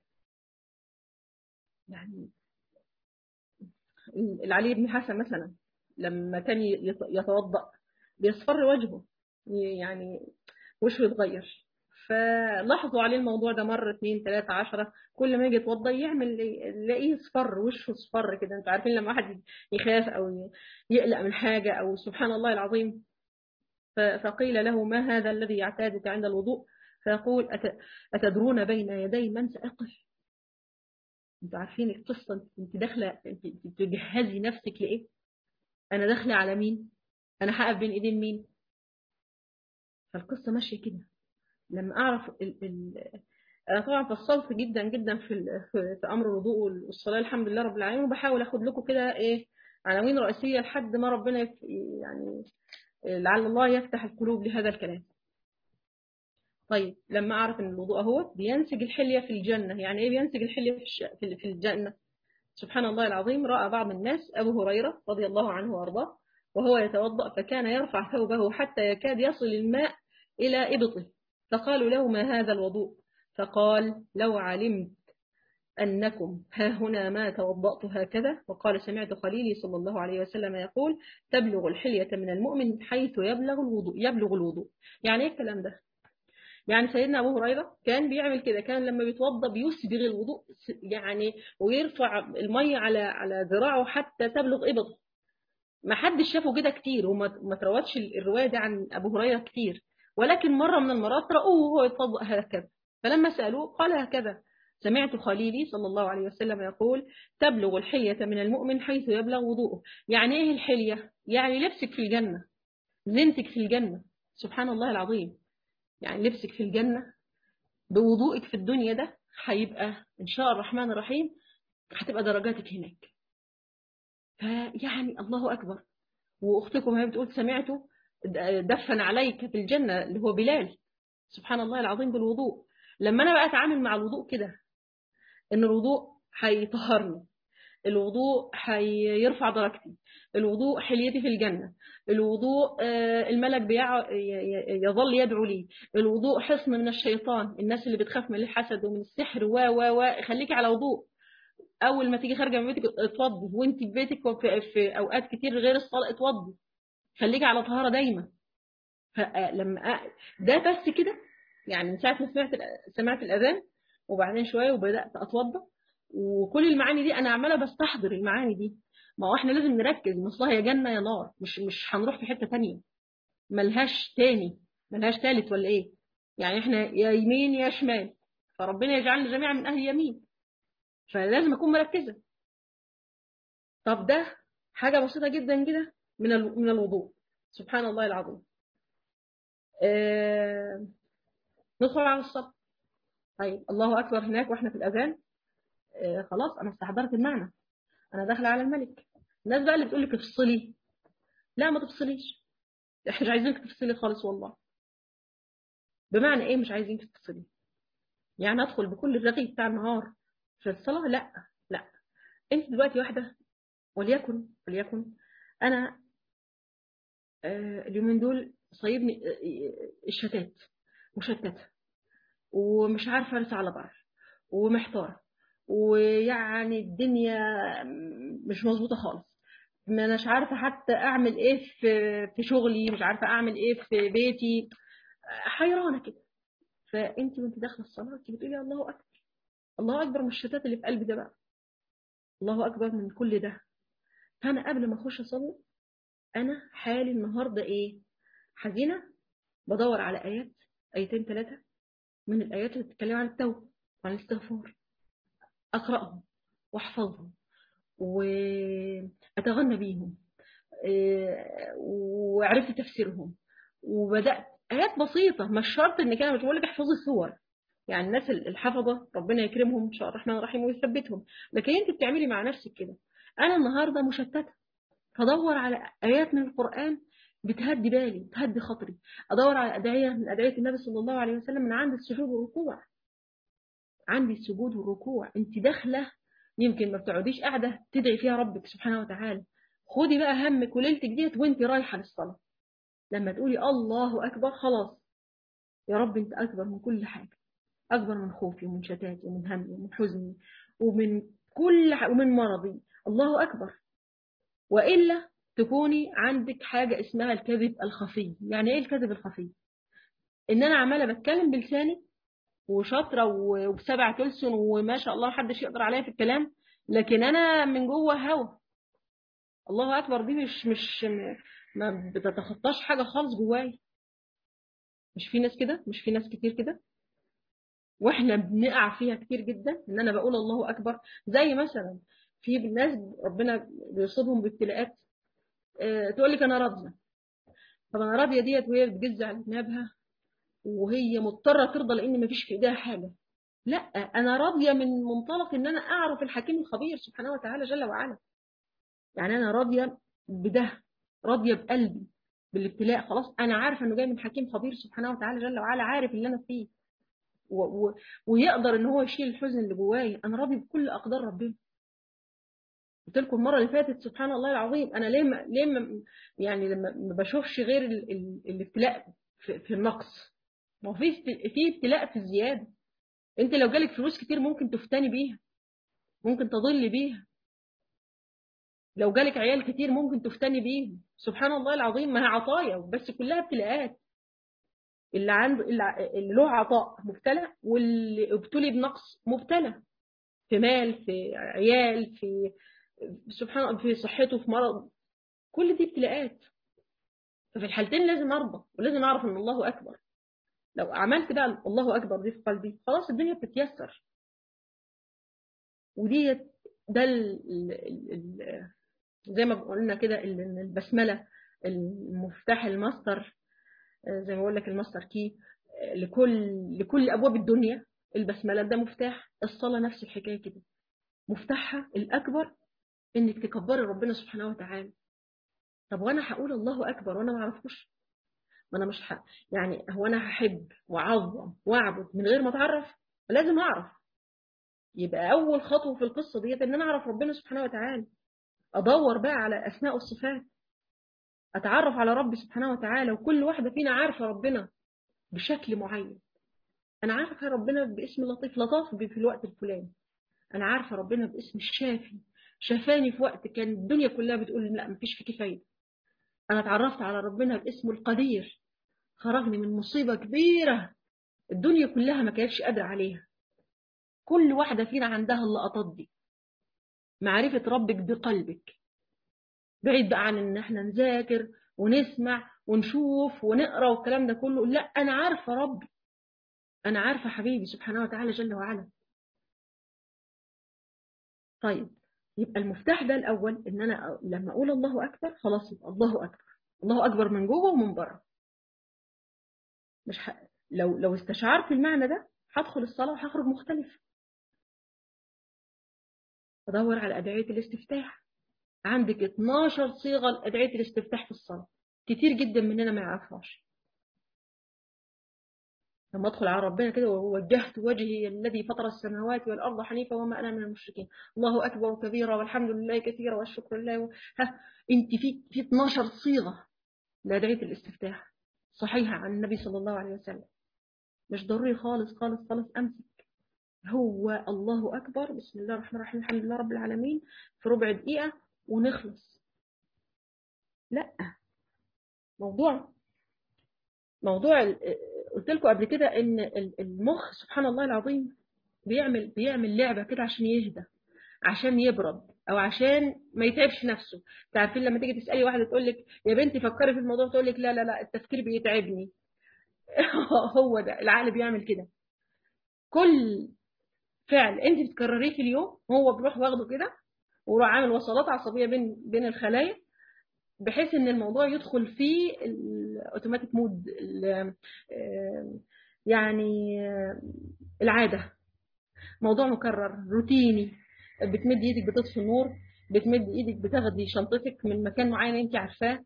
يعني العلي بن حسن مثلا لما كان يتوضأ بيصفر وجهه يعني وشه يتغير فلاحظوا عليه الموضوع ده مرة اتنين تلاتة عشرة كل ما يجي يتوضى يعمل يلاقيه صفر وشه صفر كده انتوا عارفين لما واحد يخاف او يقلق من حاجة او سبحان الله العظيم فقيل له ما هذا الذي يعتادك عند الوضوء فيقول أتدرون بين يدي من سأقف انتوا عارفين القصة انت داخلة انت تجهزي نفسك لإيه أنا داخلة على مين أنا هقف بين إيدين مين فالقصة ماشية كده لما أعرف ال ال أنا طبعا فصلت جدا جدا في في أمر الوضوء والصلاة الحمد لله رب العالمين وبحاول أخد لكم كده إيه عناوين رئيسية لحد ما ربنا يعني لعل الله يفتح القلوب لهذا الكلام طيب لما أعرف أن الوضوء هو بينسج الحلية في الجنة يعني إيه بينسج الحلية في في الجنة سبحان الله العظيم رأى بعض الناس أبو هريرة رضي الله عنه وأرضاه وهو يتوضأ فكان يرفع ثوبه حتى يكاد يصل الماء إلى إبطه فقالوا له ما هذا الوضوء فقال لو علمت أنكم ها هنا ما توضأت هكذا وقال سمعت خليلي صلى الله عليه وسلم يقول تبلغ الحلية من المؤمن حيث يبلغ الوضوء يبلغ الوضوء يعني ايه الكلام ده يعني سيدنا أبو هريرة كان بيعمل كده كان لما بيتوضى بيسبغ الوضوء يعني ويرفع المية على على ذراعه حتى تبلغ إبطه ما حدش شافه كده كتير وما تروتش الرواية دي عن أبو هريرة كتير ولكن مرة من المرات رأوه وهو يتوضأ هكذا فلما سألوه قال هكذا سمعت خليلي صلى الله عليه وسلم يقول تبلغ الحلية من المؤمن حيث يبلغ وضوءه يعني ايه الحلية يعني لبسك في الجنة زينتك في الجنة سبحان الله العظيم يعني لبسك في الجنة بوضوءك في الدنيا ده هيبقى إن شاء الرحمن الرحيم هتبقى درجاتك هناك فيعني الله أكبر وأختكم هي بتقول سمعته دفن عليك في الجنة اللي هو بلال سبحان الله العظيم بالوضوء لما أنا بقى أتعامل مع الوضوء كده إن الوضوء هيطهرني الوضوء هيرفع درجتي الوضوء حليتي في الجنة الوضوء الملك بيع... يظل يدعو لي الوضوء حصن من الشيطان الناس اللي بتخاف من الحسد ومن السحر و و و خليكي على وضوء اول ما تيجي خارجه من بيتك اتوضي وانت في بيتك وفي في اوقات كتير غير الصلاه اتوضي خليكي على طهاره دايما فلما ده بس كده يعني من ساعه ما سمعت سمعت الاذان وبعدين شويه وبدات اتوضى وكل المعاني دي انا عماله بستحضر المعاني دي ما هو احنا لازم نركز اصلها يا جنه يا نار مش مش هنروح في حته ثانيه ملهاش تاني ملهاش ثالث ولا ايه يعني احنا يا يمين يا شمال فربنا يجعلنا جميعا من اهل يمين فلازم اكون مركزه طب ده حاجه بسيطه جدا كده من من الوضوء سبحان الله العظيم آه... ندخل على الصلاه طيب الله اكبر هناك واحنا في الاذان آه خلاص انا استحضرت المعنى انا داخله على الملك الناس بقى اللي بتقول لك افصلي لا ما تفصليش احنا مش عايزينك تفصلي خالص والله بمعنى ايه مش عايزينك تفصلي يعني ادخل بكل الرغي بتاع النهار في الصلاه لا لا انت دلوقتي واحده وليكن وليكن انا آه اليومين دول صايبني الشتات مشتته ومش عارفه ارسى على بعض ومحتاره ويعني الدنيا مش مظبوطه خالص ما اناش عارفه حتى اعمل ايه في في شغلي مش عارفه اعمل ايه في بيتي حيرانه كده فانت وانت داخله الصلاه انت بتقولي الله اكبر الله اكبر من الشتات اللي في قلبي ده بقى الله اكبر من كل ده فانا قبل ما اخش اصلي انا حالي النهارده ايه حزينه بدور على ايات ايتين ثلاثه من الايات اللي بتتكلم عن التوبه وعن الاستغفار أقرأهم وأحفظهم وأتغنى بيهم وعرفت تفسيرهم وبدأت آيات بسيطة مش شرط إن كان مش بقول لك احفظي الصور يعني الناس الحفظة ربنا يكرمهم إن شاء الله الرحمن الرحيم ويثبتهم لكن أنت بتعملي مع نفسك كده أنا النهاردة مشتتة فدور على آيات من القرآن بتهدي بالي بتهدي خاطري أدور على أدعية من أدعية النبي صلى الله عليه وسلم من عند السجود والركوع عندي السجود والركوع انت داخله يمكن ما بتقعديش قاعده تدعي فيها ربك سبحانه وتعالى خدي بقى همك وليلتك ديت وانت رايحه للصلاه لما تقولي الله اكبر خلاص يا رب انت اكبر من كل حاجه اكبر من خوفي ومن شتاتي ومن همي ومن حزني ومن كل ح... ومن مرضي الله اكبر والا تكوني عندك حاجه اسمها الكذب الخفي يعني ايه الكذب الخفي ان انا عماله بتكلم بلساني وشاطره وبسبع تلسن وما شاء الله محدش يقدر عليا في الكلام لكن انا من جوه هوا الله اكبر دي مش مش ما بتتخطاش حاجه خالص جواي مش في ناس كده مش في ناس كتير كده واحنا بنقع فيها كتير جدا ان انا بقول الله اكبر زي مثلا في ناس ربنا بيصيبهم بابتلاءات اه تقول لك انا راضيه طب انا راضيه ديت وهي بتجز على جنابها وهي مضطره ترضى لان مفيش في ايديها حاجه لا انا راضيه من منطلق ان انا اعرف الحكيم الخبير سبحانه وتعالى جل وعلا يعني انا راضيه بده راضيه بقلبي بالابتلاء خلاص انا عارفه انه جاي من حكيم خبير سبحانه وتعالى جل وعلا عارف اللي انا فيه و... و... ويقدر ان هو يشيل الحزن اللي جوايا انا راضي بكل اقدار ربنا قلت لكم المره اللي فاتت سبحان الله العظيم انا ليه ما... ليه ما... يعني لما ما بشوفش غير ال... ال... الابتلاء في... في النقص ما هو في في ابتلاء في الزياده انت لو جالك فلوس كتير ممكن تفتني بيها ممكن تضل بيها لو جالك عيال كتير ممكن تفتني بيهم سبحان الله العظيم ما هي عطايا بس كلها ابتلاءات اللي عنده اللي له عطاء مبتلى واللي ابتلي بنقص مبتلى في مال في عيال في سبحان الله في صحته في مرض كل دي ابتلاءات ففي الحالتين لازم ارضى ولازم اعرف ان الله اكبر لو عملت بقى الله اكبر دي في قلبي خلاص الدنيا بتتيسر ودي ده ال ال ال زي ما قلنا كده البسمله المفتاح الماستر زي ما بقول لك الماستر كي لكل لكل ابواب الدنيا البسمله ده مفتاح الصلاه نفس الحكايه كده مفتاحها الاكبر انك تكبري ربنا سبحانه وتعالى طب وانا هقول الله اكبر وانا ما اعرفوش ما انا مش ح... يعني هو انا هحب واعظم واعبد من غير ما اتعرف لازم اعرف يبقى اول خطوه في القصه ديت ان انا اعرف ربنا سبحانه وتعالى ادور بقى على اسماء والصفات اتعرف على ربي سبحانه وتعالى وكل واحده فينا عارفه ربنا بشكل معين انا عارفه ربنا باسم لطيف لطاف في الوقت الفلاني انا عارفه ربنا باسم الشافي شفاني في وقت كان الدنيا كلها بتقول لا مفيش فيكي فايده انا اتعرفت على ربنا باسمه القدير خرجني من مصيبه كبيره الدنيا كلها ما كانتش قادره عليها كل واحده فينا عندها اللقطات دي معرفه ربك بقلبك بعيد بقى عن ان احنا نذاكر ونسمع ونشوف ونقرا والكلام ده كله لا انا عارفه ربي انا عارفه حبيبي سبحانه وتعالى جل وعلا طيب يبقى المفتاح ده الاول ان انا لما اقول الله اكبر خلاص يبقى الله اكبر الله اكبر من جوه ومن بره مش ح... لو لو استشعرت المعنى ده هدخل الصلاه وهخرج مختلف ادور على ادعيه الاستفتاح عندك 12 صيغه لادعيه الاستفتاح في الصلاه كتير جدا مننا ما يعرفهاش لما ادخل على ربنا كده ووجهت وجهي الذي فطر السماوات والارض حنيفا وما انا من المشركين الله اكبر كبيرا والحمد لله كثيرا والشكر لله و... ها انت في في 12 صيغه لادعيه الاستفتاح صحيحه عن النبي صلى الله عليه وسلم مش ضروري خالص خالص خالص امسك هو الله اكبر بسم الله الرحمن الرحيم الحمد لله رب العالمين في ربع دقيقه ونخلص لا موضوع موضوع قلت لكم قبل كده ان المخ سبحان الله العظيم بيعمل بيعمل لعبه كده عشان يهدى عشان يبرد او عشان ما يتعبش نفسه تعرفين لما تيجي تسالي واحده تقول لك يا بنتي فكري في الموضوع تقول لك لا لا لا التفكير بيتعبني هو ده العقل بيعمل كده كل فعل انت بتكرريه في اليوم هو بيروح واخده كده وراح عامل وصلات عصبيه بين بين الخلايا بحيث ان الموضوع يدخل في الاوتوماتيك مود يعني العاده موضوع مكرر روتيني بتمد ايدك بتطفي النور بتمد ايدك بتاخدي شنطتك من مكان معين انت عارفاه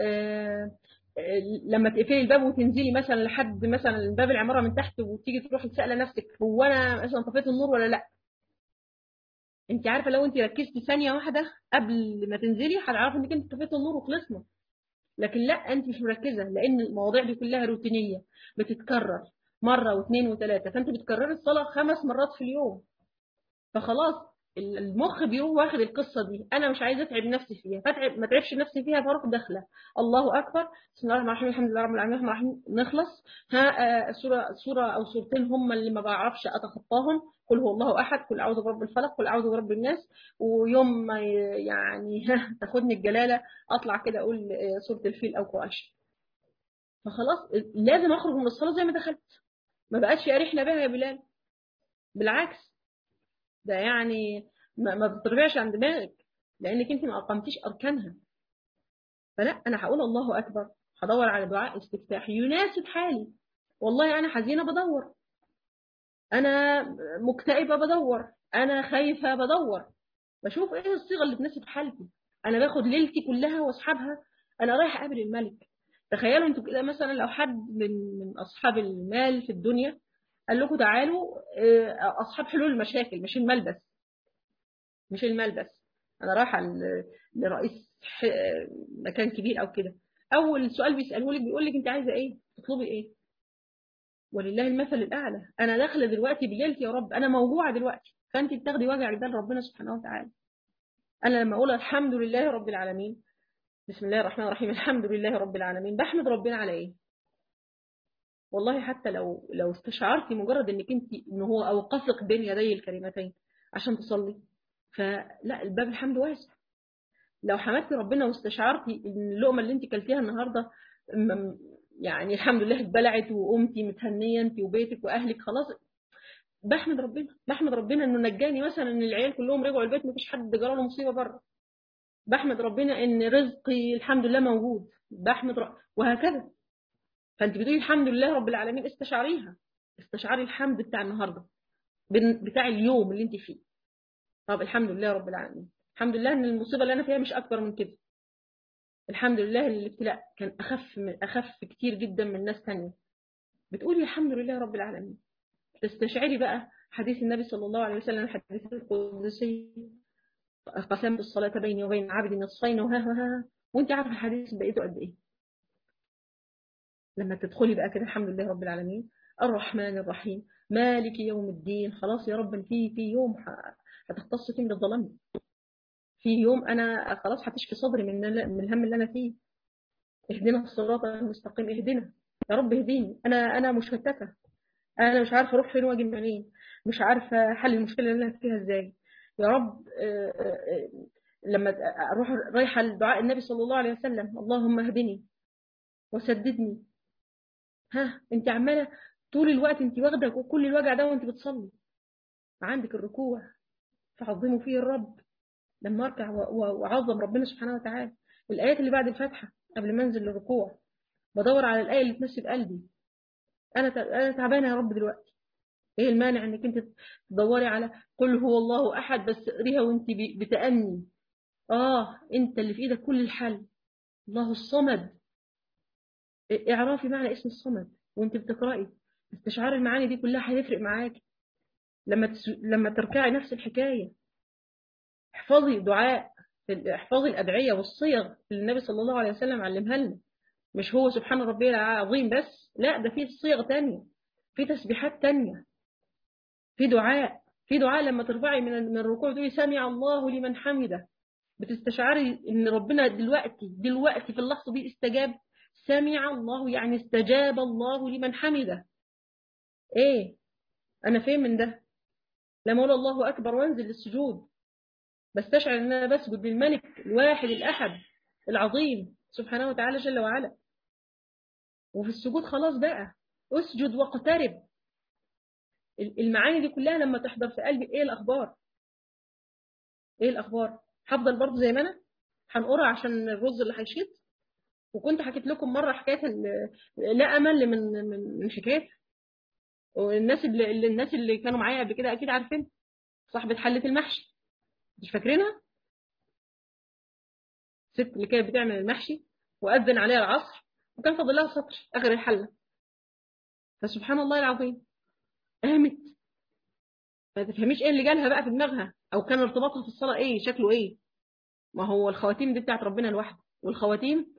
لما تقفلي الباب وتنزلي مثلا لحد مثلا باب العماره من تحت وتيجي تروحي تسالي نفسك هو انا مثلا طفيت النور ولا لا انت عارفه لو انت ركزتي ثانيه واحده قبل ما تنزلي هتعرفي انك انت طفيتي النور وخلصنا لكن لا انت مش مركزه لان المواضيع دي كلها روتينيه بتتكرر مره واثنين وثلاثه فانت بتكرري الصلاه خمس مرات في اليوم فخلاص المخ بيروح واخد القصه دي انا مش عايزه اتعب نفسي فيها فتعب ما تعبش نفسي فيها فاروح داخله الله اكبر بسم الله الرحمن الرحيم الحمد لله رب العالمين الرحمن الرحيم نخلص ها آه سوره سوره او سورتين هم اللي ما بعرفش اتخطاهم قل هو الله احد قل اعوذ برب الفلق قل اعوذ برب الناس ويوم ما يعني تاخدني الجلاله اطلع كده اقول سوره الفيل او قريش فخلاص لازم اخرج من الصلاه زي ما دخلت ما بقتش اريحنا بها يا بلال بالعكس ده يعني ما, ما بترجعش عن دماغك لانك انت ما اقمتيش اركانها فلا انا هقول الله اكبر هدور على دعاء استفتاح يناسب حالي والله انا حزينه بدور انا مكتئبه بدور انا خايفه بدور بشوف ايه الصيغه اللي تناسب حالتي انا باخد ليلتي كلها واصحابها انا رايح اقابل الملك تخيلوا انتوا كده مثلا لو حد من من اصحاب المال في الدنيا قال لكم تعالوا اصحاب حلول المشاكل مش المال بس مش المال بس انا رايحه لرئيس مكان كبير او كده اول سؤال بيساله لك بيقول لك انت عايزه ايه تطلبي ايه ولله المثل الاعلى انا داخله دلوقتي بليلتي يا رب انا موجوعه دلوقتي فانت بتاخدي وجع بال ربنا سبحانه وتعالى انا لما اقول الحمد لله رب العالمين بسم الله الرحمن الرحيم الحمد لله رب العالمين بحمد ربنا على ايه والله حتى لو لو استشعرتي مجرد انك انت ان هو اوقفك بين يدي الكلمتين عشان تصلي فلا الباب الحمد واسع لو حمدتي ربنا واستشعرتي ان اللقمه اللي انت كلتيها النهارده يعني الحمد لله اتبلعت وقمتي متهنيه انت وبيتك واهلك خلاص بحمد ربنا بحمد ربنا انه نجاني مثلا ان العيال كلهم رجعوا البيت مفيش حد جراله مصيبه بره بحمد ربنا ان رزقي الحمد لله موجود بحمد رب... وهكذا فانت بتقولي الحمد لله رب العالمين استشعريها استشعري الحمد بتاع النهارده بتاع اليوم اللي انت فيه طب الحمد لله رب العالمين الحمد لله ان المصيبه اللي انا فيها مش اكبر من كده الحمد لله ان الابتلاء كان اخف من اخف كتير جدا من ناس ثانيه بتقولي الحمد لله رب العالمين تستشعري بقى حديث النبي صلى الله عليه وسلم الحديث القدسي قسمت الصلاة بيني وبين عبدي نصفين وها ها وانت عارفه الحديث بقيته قد ايه لما تدخلي بقى كده الحمد لله رب العالمين الرحمن الرحيم مالك يوم الدين خلاص يا رب في في يوم هتختص فيه من الظلام في يوم انا خلاص هتشفي صدري من من الهم اللي انا فيه اهدنا الصراط المستقيم اهدنا يا رب اهديني انا انا مشتته انا مش عارفه اروح فين واجي منين مش عارفه حل المشكله اللي انا فيها ازاي يا رب لما اروح رايحه لدعاء النبي صلى الله عليه وسلم اللهم اهدني وسددني ها انت عماله طول الوقت انت واخده كل الوجع ده وانت بتصلي عندك الركوع تعظموا فيه الرب لما اركع واعظم ربنا سبحانه وتعالى الايات اللي بعد الفاتحه قبل ما انزل للركوع بدور على الايه اللي تناسب قلبي انا انا تعبانه يا رب دلوقتي ايه المانع انك انت تدوري على قل هو الله احد بس اقريها وانت بتأني اه انت اللي في ايدك كل الحل الله الصمد اعرفي معنى اسم الصمد وانت بتقرأي استشعار المعاني دي كلها هيفرق معاكي لما تس... لما تركعي نفس الحكايه احفظي دعاء احفظي الادعيه والصيغ اللي النبي صلى الله عليه وسلم علمها لنا مش هو سبحان ربي العظيم بس لا ده في صيغ تانية في تسبيحات تانية في دعاء في دعاء لما ترفعي من من الركوع تقولي سمع الله لمن حمده بتستشعري ان ربنا دلوقتي دلوقتي في اللحظه دي استجاب سمع الله يعني استجاب الله لمن حمده ايه انا فين من ده لما اقول الله اكبر وانزل للسجود بستشعر ان انا بسجد للملك الواحد الاحد العظيم سبحانه وتعالى جل وعلا وفي السجود خلاص بقى اسجد واقترب المعاني دي كلها لما تحضر في قلبي ايه الاخبار ايه الاخبار هفضل برضه زي ما انا هنقرا عشان الرز اللي هيشيط وكنت حكيت لكم مره حكايه لا امل من من من حكايه والناس اللي الناس اللي كانوا معايا قبل كده اكيد عارفين صاحبه حله المحشي مش فاكرينها الست اللي كانت بتعمل المحشي واذن عليها العصر وكان فاضل لها سطر اخر الحله فسبحان الله العظيم قامت ما تفهميش ايه اللي جالها بقى في دماغها او كان ارتباطها في الصلاه ايه شكله ايه ما هو الخواتيم دي بتاعت ربنا لوحده والخواتيم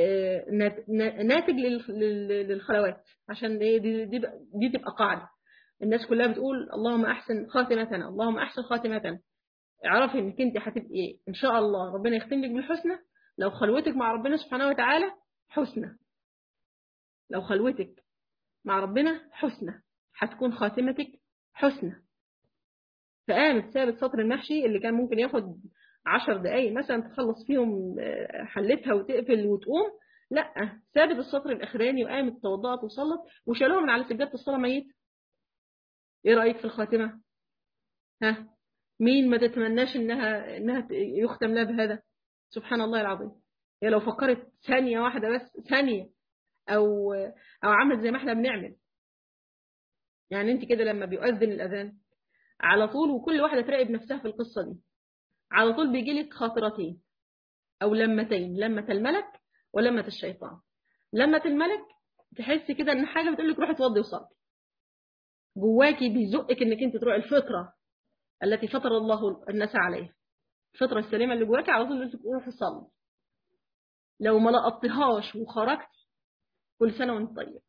ناتج للخلوات عشان دي, دي, دي, دي تبقى قاعده الناس كلها بتقول اللهم احسن خاتمتنا اللهم احسن خاتمتنا اعرفي انك انت هتبقي ان شاء الله ربنا يختم لك بالحسنى لو خلوتك مع ربنا سبحانه وتعالى حسنى لو خلوتك مع ربنا حسنى هتكون خاتمتك حسنى فقامت سابت سطر المحشي اللي كان ممكن ياخد عشر دقايق مثلا تخلص فيهم حلتها وتقفل وتقوم لا سابت السطر الاخراني وقامت توضأت وصلت وشالوها من على سجاده الصلاه ميت ايه رايك في الخاتمه ها مين ما تتمناش انها انها يختم لها بهذا سبحان الله العظيم هي لو فكرت ثانيه واحده بس ثانيه او او عملت زي ما احنا بنعمل يعني انت كده لما بيؤذن الاذان على طول وكل واحده تراقب نفسها في القصه دي على طول بيجي لك خاطرتين او لمتين لمه الملك ولمه الشيطان لمه الملك تحسي كده ان حاجه بتقول لك روحي اتوضي وصلي جواكي بيزقك انك انت تروحي الفطره التي فطر الله الناس عليها الفطره السليمه اللي جواكي على طول تقول روحي صلي لو ما لقطتهاش وخرجتي كل سنه وانت طيب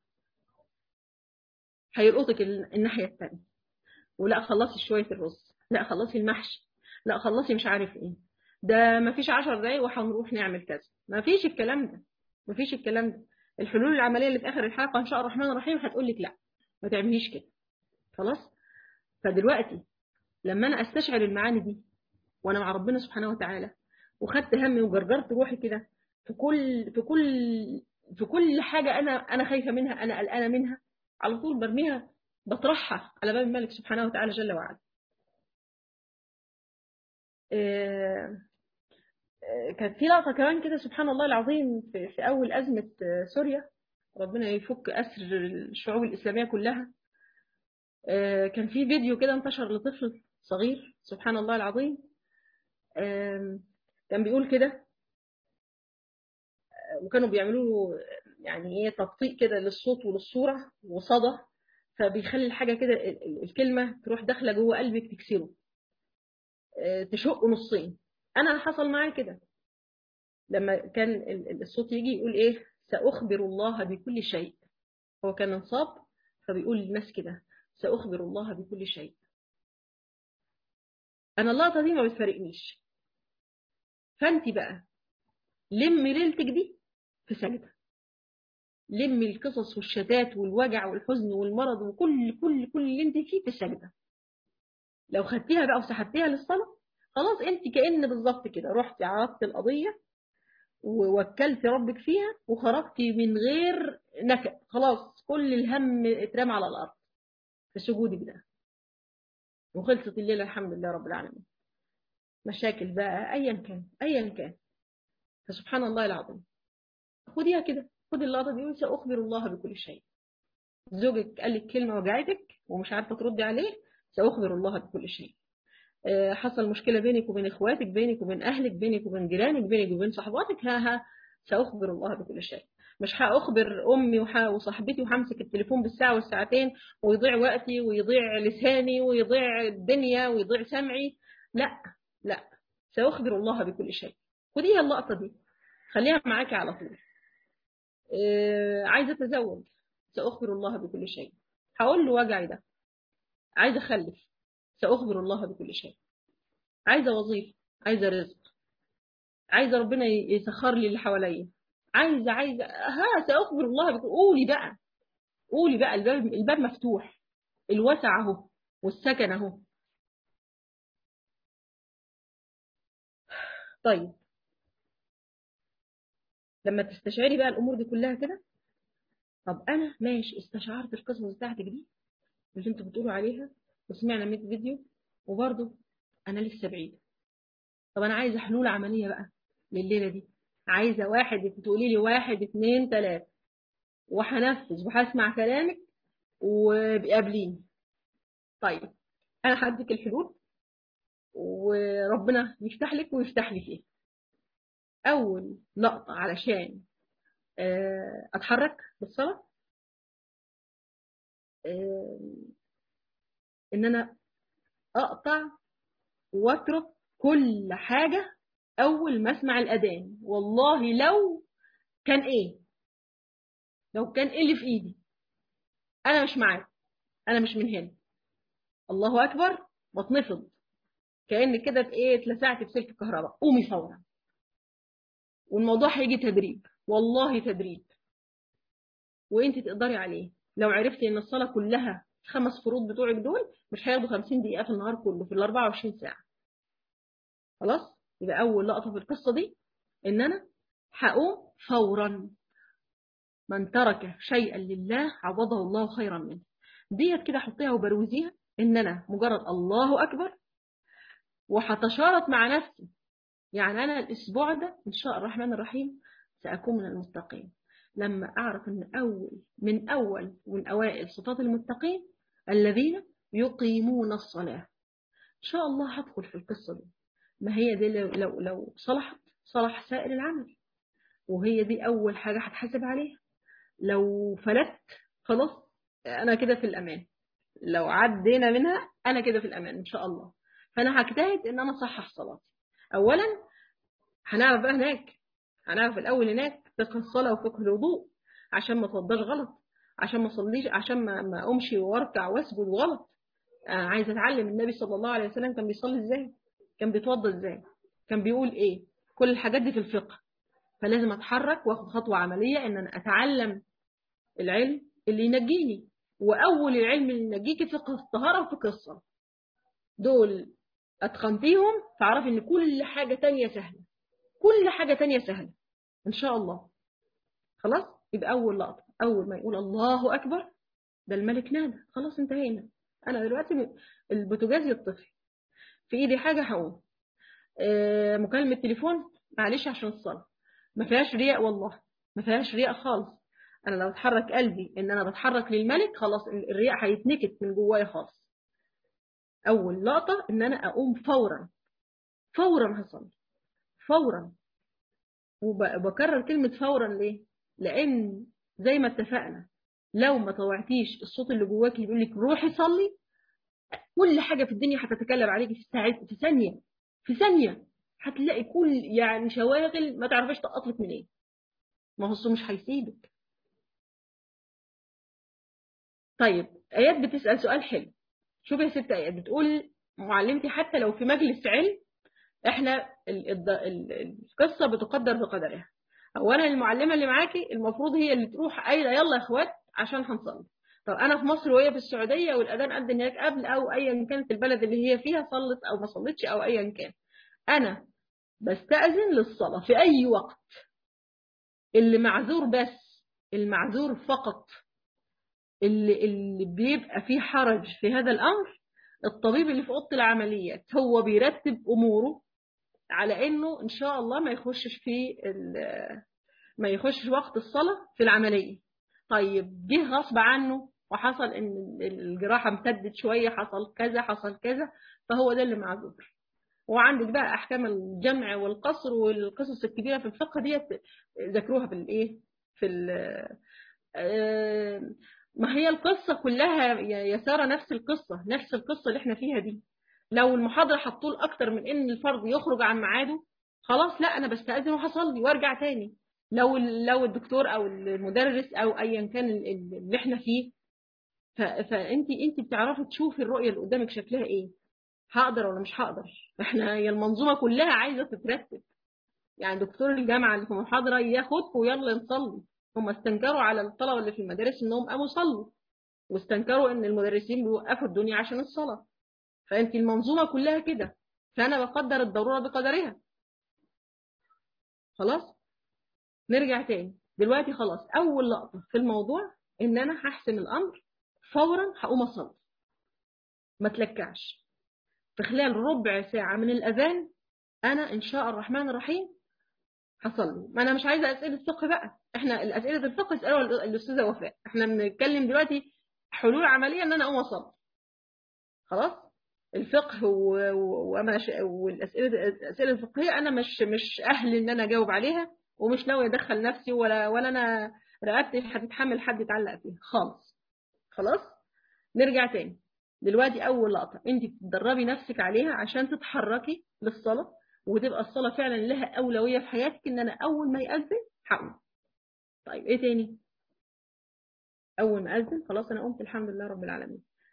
هيلقطك الناحيه الثانيه ولا خلصي شويه الرز لا خلصي المحشي لا خلصي مش عارف ايه ده ما فيش 10 دقايق وهنروح نعمل كذا ما فيش الكلام ده ما فيش الكلام ده الحلول العمليه اللي في اخر الحلقه ان شاء الله الرحمن الرحيم هتقول لك لا ما تعمليش كده خلاص فدلوقتي لما انا استشعر المعاني دي وانا مع ربنا سبحانه وتعالى وخدت همي وجرجرت روحي كده في كل في كل في كل حاجه انا انا خايفه منها انا قلقانه منها على طول برميها بطرحها على باب الملك سبحانه وتعالى جل وعلا كانت في لقطة كمان كده سبحان الله العظيم في, في أول أزمة سوريا ربنا يفك أسر الشعوب الإسلامية كلها كان في فيديو كده انتشر لطفل صغير سبحان الله العظيم كان بيقول كده وكانوا بيعملوا له يعني ايه تبطيء كده للصوت وللصورة وصدى فبيخلي الحاجة كده الكلمة تروح داخلة جوه قلبك تكسره تشق نصين انا حصل معايا كده لما كان الصوت يجي يقول ايه ساخبر الله بكل شيء هو كان انصاب فبيقول للناس كده ساخبر الله بكل شيء انا اللقطه دي ما بتفارقنيش فانت بقى لمي ليلتك دي في سجده لمي القصص والشتات والوجع والحزن والمرض وكل كل كل اللي انت فيه في سجده لو خدتيها بقى وسحبتيها للصلاة خلاص انت كأن بالظبط كده رحتي عرضت القضية ووكلتي ربك فيها وخرجتي من غير نكد خلاص كل الهم اترمى على الأرض في سجودك ده وخلصت الليلة الحمد لله رب العالمين مشاكل بقى أيا كان أيا كان فسبحان الله العظيم خديها كده خدي اللقطة دي سأخبر الله بكل شيء زوجك قال لك كلمة وجعتك ومش عارفة تردي عليه سأخبر الله بكل شيء حصل مشكلة بينك وبين إخواتك بينك وبين أهلك بينك وبين جيرانك بينك وبين صحباتك ها ها سأخبر الله بكل شيء مش هأخبر أمي وصاحبتي وهمسك التليفون بالساعة والساعتين ويضيع وقتي ويضيع لساني ويضيع الدنيا ويضيع سمعي لا لا سأخبر الله بكل شيء خديها اللقطة دي خليها معاكي على طول عايزة أتزوج سأخبر الله بكل شيء هقول له وجعي ده عايزة أخلف سأخبر الله بكل شيء عايزة وظيفة عايزة رزق عايزة ربنا يسخر لي اللي حواليا عايزة عايزة ها سأخبر الله بكل قولي بقى قولي بقى الباب, الباب مفتوح الوسع اهو والسكن اهو طيب لما تستشعري بقى الامور دي كلها كده طب انا ماشي استشعرت القصص بتاعتك دي اللي انتوا بتقولوا عليها وسمعنا 100 فيديو وبرضه انا لسه بعيده طب انا عايزه حلول عمليه بقى لليله دي عايزه واحد تقولي لي واحد اتنين تلاته وهنفذ وهسمع كلامك وقابليني طيب انا هديك الحلول وربنا يفتح لك ويفتح لي فيها اول لقطه علشان اتحرك بالصلاه ان انا اقطع واترك كل حاجة اول ما اسمع الاذان والله لو كان ايه لو كان ايه اللي في ايدي انا مش معاك انا مش من هنا الله اكبر واتنفض كأن كده ايه اتلسعت في سلك الكهرباء قومي فورا والموضوع هيجي تدريب والله تدريب وانت تقدري عليه لو عرفتي ان الصلاه كلها خمس فروض بتوعك دول مش هياخدوا 50 دقيقه في النهار كله في ال 24 ساعه خلاص يبقى اول لقطه في القصه دي ان انا هقوم فورا من ترك شيئا لله عوضه الله خيرا منه ديت كده حطيها وبروزيها ان انا مجرد الله اكبر وهتشارك مع نفسي يعني انا الاسبوع ده ان شاء الرحمن الرحيم ساكون من المتقين لما اعرف ان اول من اول من اوائل صفات المتقين الذين يقيمون الصلاه ان شاء الله هدخل في القصه دي ما هي دي لو لو, لو صلحت صلح سائر العمل وهي دي اول حاجه هتحاسب عليها لو فلت خلاص انا كده في الامان لو عدينا منها انا كده في الامان ان شاء الله فانا هجتهد ان انا اصحح صلاتي اولا هنعرف بقى هناك هنعرف الاول هناك فقه الصلاه وفقه الوضوء عشان ما اتوضاش غلط عشان ما اصليش عشان ما ما امشي واركع واسجد غلط انا عايزه اتعلم النبي صلى الله عليه وسلم كان بيصلي ازاي كان بيتوضا ازاي كان بيقول ايه كل الحاجات دي في الفقه فلازم اتحرك واخد خطوه عمليه ان انا اتعلم العلم اللي ينجيني واول العلم اللي ينجيكي فقه الطهاره وفقه الصلاه دول اتقنتيهم فاعرفي ان كل حاجه تانية سهله كل حاجه تانية سهله ان شاء الله خلاص يبقى اول لقطه اول ما يقول الله اكبر ده الملك نادى خلاص انتهينا انا دلوقتي البوتاجاز يطفي في ايدي حاجه هقوم آه مكالمه تليفون معلش عشان الصلاه ما فيهاش رياء والله ما فيهاش رياء خالص انا لو اتحرك قلبي ان انا بتحرك للملك خلاص الرياء هيتنكت من جوايا خالص اول لقطه ان انا اقوم فورا فورا هصلي فورا وبكرر كلمه فورا ليه لان زي ما اتفقنا لو ما طوعتيش الصوت اللي جواكي يقول لك روحي صلي كل حاجه في الدنيا هتتكلم عليكي في ساعات في ثانيه في ثانيه هتلاقي كل يعني شواغل ما تعرفيش تقطلك منين ما هو مش هيسيبك طيب ايات بتسال سؤال حلو شوفي يا ست ايات بتقول معلمتي حتى لو في مجلس علم احنا القصه بتقدر بقدرها اولا المعلمه اللي معاكي المفروض هي اللي تروح قايله يلا يا اخوات عشان هنصلي طب انا في مصر وهي في السعوديه والاذان قد هناك قبل او ايا كانت البلد اللي هي فيها صلت او ما صلتش او ايا كان انا بستأذن للصلاه في اي وقت اللي معذور بس المعذور فقط اللي اللي بيبقى فيه حرج في هذا الامر الطبيب اللي في اوضه العمليات هو بيرتب اموره على انه ان شاء الله ما يخشش في ما يخشش وقت الصلاه في العمليه طيب جه غصب عنه وحصل ان الجراحه امتدت شويه حصل كذا حصل كذا فهو ده اللي معذور وعندك بقى احكام الجمع والقصر والقصص الكبيره في الفقه ديت ذاكروها في الايه في ما هي القصه كلها يا ساره نفس القصه نفس القصه اللي احنا فيها دي لو المحاضره هتطول اكتر من ان الفرد يخرج عن ميعاده خلاص لا انا بستاذن وهصلي وارجع تاني لو لو الدكتور او المدرس او ايا كان اللي احنا فيه فانت انت بتعرفي تشوفي الرؤيه اللي قدامك شكلها ايه هقدر ولا مش هقدر احنا هي المنظومه كلها عايزه تترتب يعني دكتور الجامعه اللي في محاضره ياخدكم ويلا نصلي هم استنكروا على الطلبه اللي في المدارس انهم قاموا صلوا واستنكروا ان المدرسين بيوقفوا الدنيا عشان الصلاه فانت المنظومه كلها كده فانا بقدر الضروره بقدرها خلاص نرجع تاني دلوقتي خلاص اول لقطه في الموضوع ان انا هحسم الامر فورا هقوم اصلي ما تلكعش في خلال ربع ساعه من الاذان انا ان شاء الرحمن الرحيم هصلي ما انا مش عايزه اسئله فقه بقى احنا الاسئله الفقه اسالوها الاستاذه وفاء احنا بنتكلم دلوقتي حلول عمليه ان انا اقوم اصلي خلاص الفقه والاسئله الاسئله الفقهيه انا مش مش اهل ان انا اجاوب عليها ومش ناوي ادخل نفسي ولا ولا انا رقبتي هتتحمل حد يتعلق فيها خالص خلاص نرجع تاني دلوقتي اول لقطه انت بتدربي نفسك عليها عشان تتحركي للصلاه وتبقى الصلاه فعلا لها اولويه في حياتك ان انا اول ما ياذن هقوم طيب ايه تاني اول ما اذن خلاص انا قمت الحمد لله رب العالمين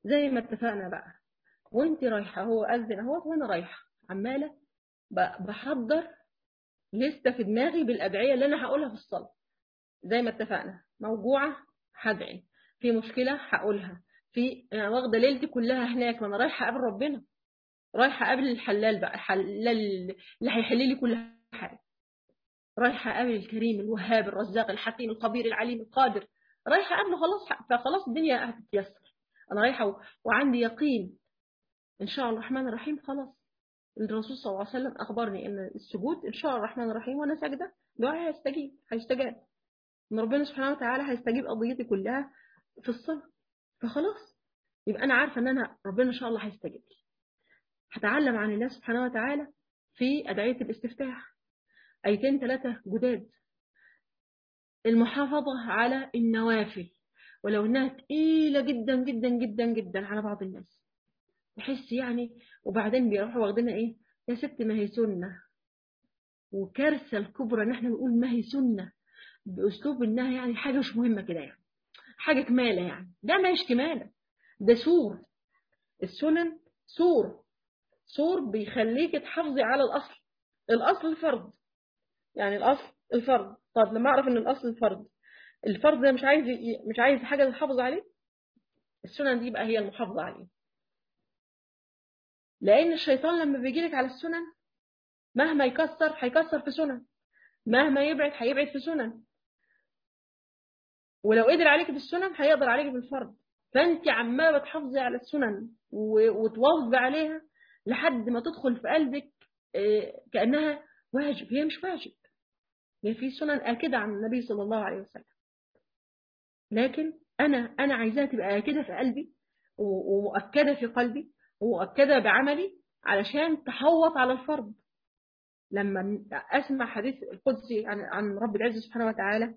زي ما اتفقنا بقى وانت رايحة هو أذن اهوت وانا رايحة عمالة ب- بحضر لستة في دماغي بالأدعية اللي أنا هقولها في الصلاة زي ما اتفقنا موجوعة هدعي في مشكلة هقولها في أنا واخدة ليلتي كلها هناك وأنا رايحة أقابل ربنا رايحة أقابل الحلال بقى الحلال اللي هيحل لي كل حاجة رايحة أقابل الكريم الوهاب الرزاق الحكيم الخبير العليم القادر رايحة أقابله خلاص فخلاص الدنيا هتتيسر أنا رايحة و... وعندي يقين إن شاء الله الرحمن الرحيم خلاص الرسول صلى الله عليه وسلم أخبرني إن السجود إن شاء الله الرحمن الرحيم وأنا ساجدة دعائي هيستجيب هيستجاب إن ربنا سبحانه وتعالى هيستجيب قضيتي كلها في الصلاة فخلاص يبقى أنا عارفة إن أنا ربنا إن شاء الله هيستجيب لي هتعلم عن الله سبحانه وتعالى في أدعية الاستفتاح أيتين ثلاثة جداد المحافظة على النوافل ولو إنها تقيلة جدا جدا جدا جدا على بعض الناس يحس يعني وبعدين بيروحوا واخدينها إيه يا ست ما هي سنة وكارثة الكبرى إن إحنا نقول ما هي سنة بأسلوب إنها يعني حاجة مش مهمة كده يعني حاجة كمالة يعني ده ما هيش كمالة ده سور السنن سور سور بيخليك تحافظي على الأصل الأصل الفرض يعني الأصل الفرض طب لما أعرف إن الأصل الفرض الفرض ده مش عايز مش عايز حاجة تحافظ عليه السنن دي بقى هي المحافظة عليه لأن الشيطان لما بيجي لك على السنن مهما يكسر هيكسر في سنن مهما يبعد هيبعد في سنن ولو قدر عليك بالسنن هيقدر عليك بالفرض فانت عماله بتحافظي على السنن وتواظبي عليها لحد ما تدخل في قلبك كانها واجب هي مش واجب هي في سنن اكده عن النبي صلى الله عليه وسلم لكن انا انا عايزاها تبقى كده في قلبي ومؤكده في قلبي ومؤكده بعملي علشان تحوط على الفرض لما اسمع حديث القدسي عن عن رب العزه سبحانه وتعالى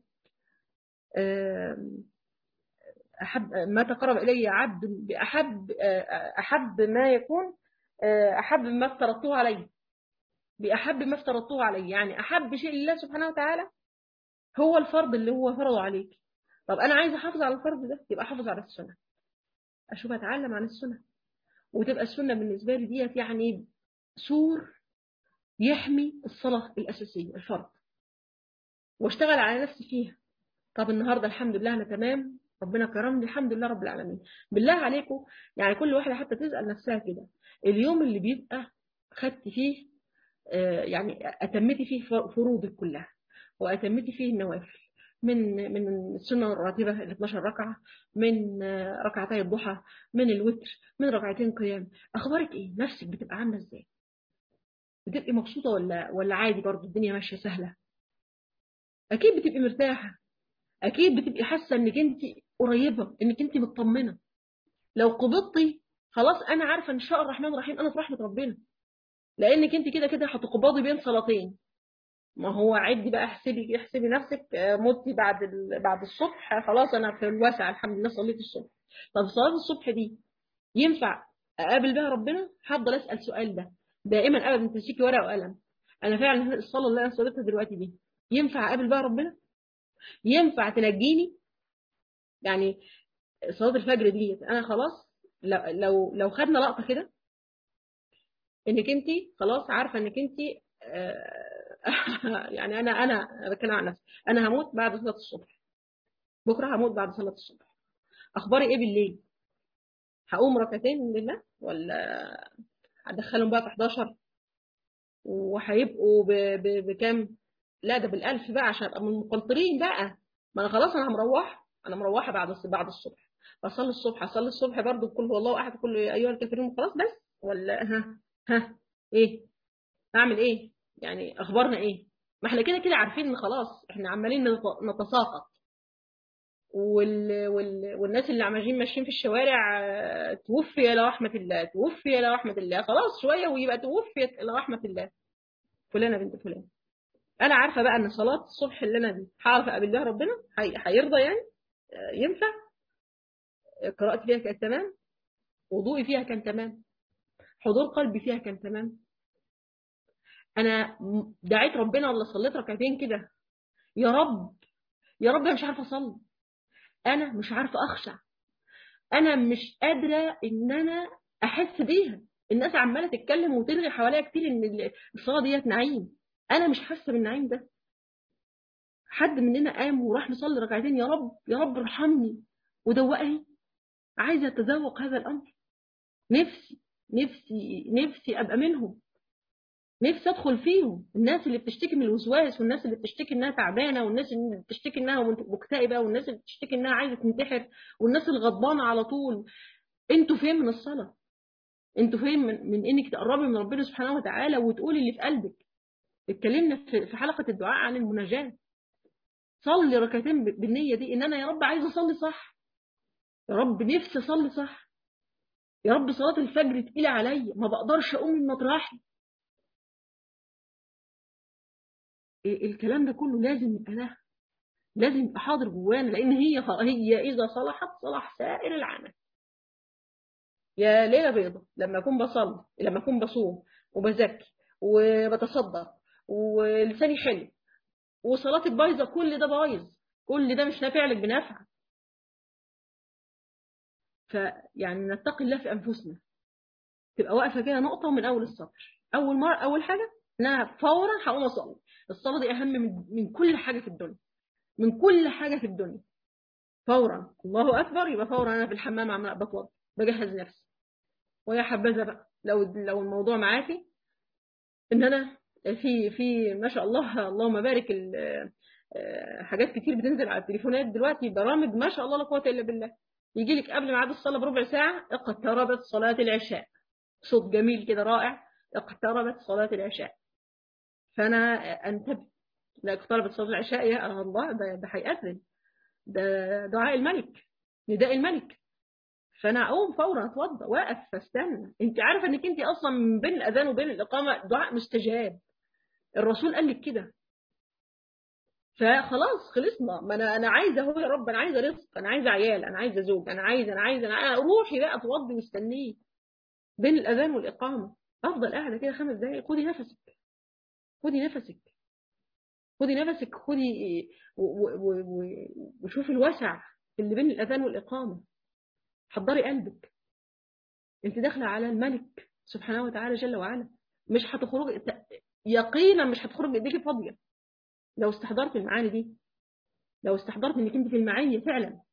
أحب ما تقرب إلي عبد بأحب أحب ما يكون أحب ما افترضته عليه بأحب ما افترضته عليه يعني أحب شيء لله سبحانه وتعالى هو الفرض اللي هو فرضه عليك طب أنا عايز أحافظ على الفرض ده يبقى أحافظ على السنة أشوف أتعلم عن السنة وتبقى السنة بالنسبة لي ديت يعني سور يحمي الصلاة الأساسية الفرض واشتغل على نفسي فيها طب النهارده الحمد لله انا تمام ربنا كرمني الحمد لله رب العالمين بالله عليكم يعني كل واحده حتى تسال نفسها كده اليوم اللي بيبقى خدت فيه آه يعني اتمتي فيه فروضك كلها واتمتي فيه النوافل من من السنه الراتبه ال 12 ركعه من آه ركعتي الضحى من الوتر من ركعتين قيام اخبارك ايه نفسك بتبقى عامله ازاي بتبقي مبسوطه ولا ولا عادي برضه الدنيا ماشيه سهله اكيد بتبقي مرتاحه اكيد بتبقي حاسه انك انت قريبه انك انت مطمنه لو قبضتي خلاص انا عارفه ان شاء الرحمن الرحيم انا في رحمه ربنا لانك انت كده كده هتقبضي بين صلاتين ما هو عدي بقى احسبي احسبي نفسك متي بعد بعد الصبح خلاص انا في الواسع الحمد لله صليت الصبح طب صلاه الصبح دي ينفع اقابل بها ربنا هفضل اسال السؤال ده دائما ابدا تمسكي ورقه وقلم انا فعلا الصلاه اللي انا صليتها دلوقتي دي ينفع اقابل بها ربنا ينفع تنجيني يعني صلاه الفجر ديت انا خلاص لو لو لو خدنا لقطه كده انك انت خلاص عارفه انك انت يعني انا انا بتكلم عن نفسي انا هموت بعد صلاه الصبح بكره هموت بعد صلاه الصبح اخباري ايه بالليل هقوم ركعتين لله ولا هدخلهم بقى في 11 وهيبقوا بكام لا ده بالالف بقى عشان ابقى من المقنطرين بقى ما انا خلاص انا مروحه انا مروحه بعد بعد الصبح بصلي الصبح اصلي الصبح برضو بكل هو الله احد كل ايها الكافرون خلاص بس ولا ها ها ايه اعمل ايه يعني اخبارنا ايه ما احنا كده كده عارفين ان خلاص احنا عمالين نتساقط وال... وال... والناس اللي عمالين ماشيين في الشوارع توفي الى رحمه الله توفي الى رحمه الله خلاص شويه ويبقى توفيت الى رحمه الله فلانه بنت فلان انا عارفه بقى ان صلاه الصبح اللي انا دي هعرف اقابل بيها ربنا هيرضى يعني ينفع قراءتي فيها كانت تمام وضوئي فيها كان تمام حضور قلبي فيها كان تمام انا دعيت ربنا ولا صليت ركعتين كده يا رب يا رب انا مش عارفه اصلي انا مش عارفه اخشع انا مش قادره ان انا احس بيها الناس عماله تتكلم وترغي حواليا كتير ان الصلاه ديت نعيم انا مش حاسه بالنعيم ده حد مننا قام وراح مصلي ركعتين يا رب يا رب ارحمني ودوقني عايزه اتذوق هذا الامر نفسي نفسي نفسي ابقى منهم نفسي ادخل فيهم الناس اللي بتشتكي من الوسواس والناس اللي بتشتكي انها تعبانه والناس اللي بتشتكي انها مكتئبه والناس اللي بتشتكي انها عايزه تنتحر والناس الغضبانه على طول انتوا فين من الصلاه انتوا فين من, من انك تقربي من ربنا سبحانه وتعالى وتقولي اللي في قلبك اتكلمنا في حلقه الدعاء عن المناجاه صلي ركعتين بالنيه دي ان انا يا رب عايزه اصلي صح يا رب نفسي اصلي صح يا رب صلاه الفجر تقيله عليا ما بقدرش اقوم من مطرحي الكلام ده كله لازم يبقى ده لازم يبقى حاضر جوانا لان هي هي اذا صلحت صلح سائر العمل يا ليله بيضه لما اكون بصلي لما اكون بصوم وبزكي وبتصدق ولساني حلو وصلاتك بايظه كل ده بايظ كل ده مش نافع لك بنفع فيعني نتقي الله في انفسنا تبقى واقفه كده نقطه من اول السطر اول مره اول حاجه ان انا فورا هقوم اصلي الصلاه دي اهم من من كل حاجه في الدنيا من كل حاجه في الدنيا فورا الله اكبر يبقى فورا انا في الحمام عمال بتوضى بجهز نفسي ويا حبذا بقى لو لو الموضوع معاكي ان انا في في ما شاء الله اللهم بارك حاجات كتير بتنزل على التليفونات دلوقتي برامج ما شاء الله لا قوه الا بالله يجي لك قبل ميعاد الصلاه بربع ساعه اقتربت صلاه العشاء صوت جميل كده رائع اقتربت صلاه العشاء فانا انتبه لا اقتربت صلاه العشاء يا الله ده ده هيأذن ده دعاء الملك نداء الملك فانا اقوم فورا اتوضا واقف فاستنى انت عارفه انك انت اصلا من بين الاذان وبين الاقامه دعاء مستجاب الرسول قال لك كده فخلاص خلصنا ما انا انا عايزه اهو يا رب انا عايزه رزق انا عايزه عيال انا عايزه زوج انا عايزه انا عايزه انا روحي بقى اتوضي واستنيه بين الاذان والاقامه افضل قاعده كده خمس دقائق خدي نفسك خدي نفسك خدي نفسك خدي وشوفي الوسع اللي بين الاذان والاقامه حضري قلبك انت داخله على الملك سبحانه وتعالى جل وعلا مش هتخرجي يقينا مش هتخرج بايديكي فاضيه لو استحضرت المعاني دي لو استحضرت انك انت في المعاني فعلا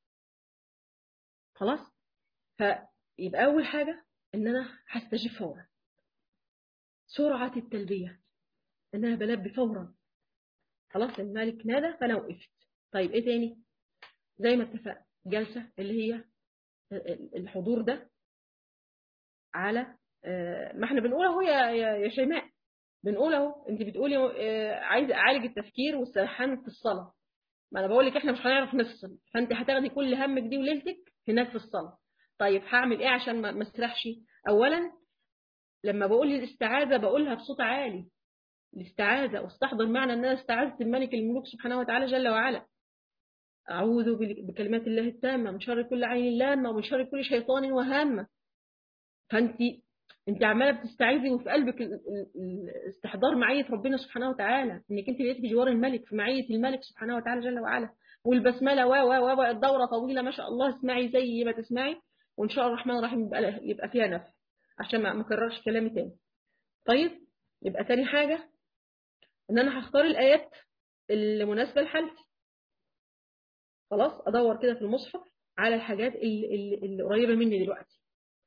خلاص فيبقى اول حاجه ان انا هستجيب فورا سرعه التلبيه ان انا بلبي فورا خلاص الملك نادى فانا وقفت طيب ايه تاني زي ما اتفقنا جلسه اللي هي الحضور ده على ما احنا بنقول اهو يا يا شيماء بنقول اهو انت بتقولي عايزه اعالج التفكير والسرحان في الصلاه ما انا بقول لك احنا مش هنعرف نفصل فانت هتاخدي كل همك دي وليلتك هناك في الصلاه طيب هعمل ايه عشان ما اسرحش اولا لما بقول الاستعاذه بقولها بصوت عالي الاستعاذه واستحضر معنى ان انا استعاذت الملك الملوك سبحانه وتعالى جل وعلا أعوذ بكلمات الله التامة من شر كل عين لامة ومن شر كل شيطان وهامة فأنت أنت عمالة بتستعيذي وفي قلبك استحضار معية ربنا سبحانه وتعالى إنك أنت بقيت بجوار الملك في معية الملك سبحانه وتعالى جل وعلا والبسملة و و و الدورة طويلة ما شاء الله اسمعي زي ما تسمعي وإن شاء الله الرحمن الرحيم يبقى, يبقى فيها نفع عشان ما أكررش كلامي تاني طيب يبقى تاني حاجة إن أنا هختار الآيات المناسبة لحالتي خلاص ادور كده في المصحف على الحاجات اللي, اللي, اللي قريبه مني دلوقتي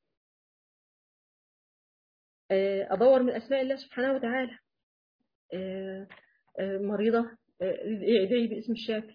ادور من اسماء الله سبحانه وتعالى مريضه ادعي باسم الشافي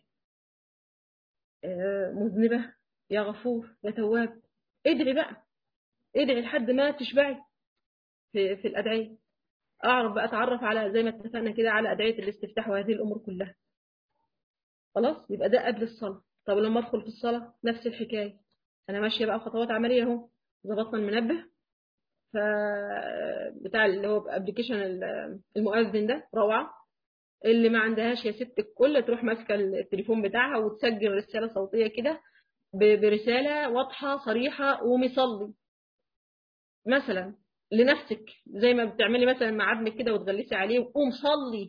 مذنبه يا غفور يا تواب ادعي بقى ادعي لحد ما تشبعي في, في الادعيه اعرف بقى اتعرف على زي ما اتفقنا كده على ادعيه الاستفتاح وهذه الامور كلها خلاص يبقى ده قبل الصلاة طب لما ادخل في الصلاة نفس الحكاية انا ماشية بقى خطوات عملية اهو ظبطنا المنبه ف بتاع اللي هو ابلكيشن المؤذن ده روعة اللي ما عندهاش يا ست الكل تروح ماسكة التليفون بتاعها وتسجل رسالة صوتية كده برسالة واضحة صريحة قومي صلي مثلا لنفسك زي ما بتعملي مثلا مع ابنك كده وتغلسي عليه وقوم صلي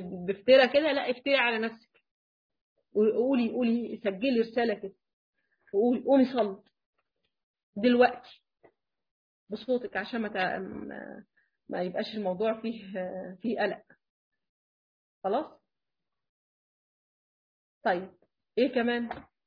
بافتراء كده لا افتري على نفسك وقولي قولي سجلي رسالة كده وقول قومي صلي دلوقتي بصوتك عشان ما تع- ما- ما يبقاش الموضوع فيه فيه قلق خلاص طيب ايه كمان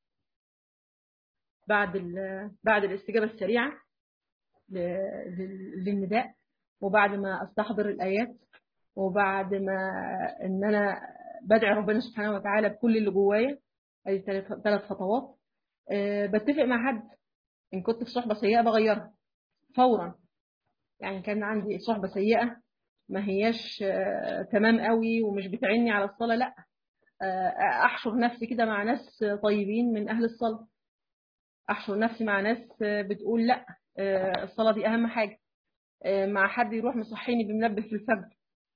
بعد ال- بعد الاستجابة السريعة ل- لل- للنداء وبعد ما استحضر الآيات وبعد ما ان انا بدعي ربنا سبحانه وتعالى بكل اللي جوايا ادي ثلاث ثلاث خطوات أه بتفق مع حد ان كنت في صحبة سيئة بغيرها فورا يعني كان عندي صحبة سيئة ما هياش آه، تمام قوي ومش بتعني على الصلاة لا آه، احشر نفسي كده مع ناس طيبين من اهل الصلاة احشر نفسي مع ناس آه، بتقول لا آه، الصلاة دي اهم حاجة آه، مع حد يروح مصحيني بمنبه في الفجر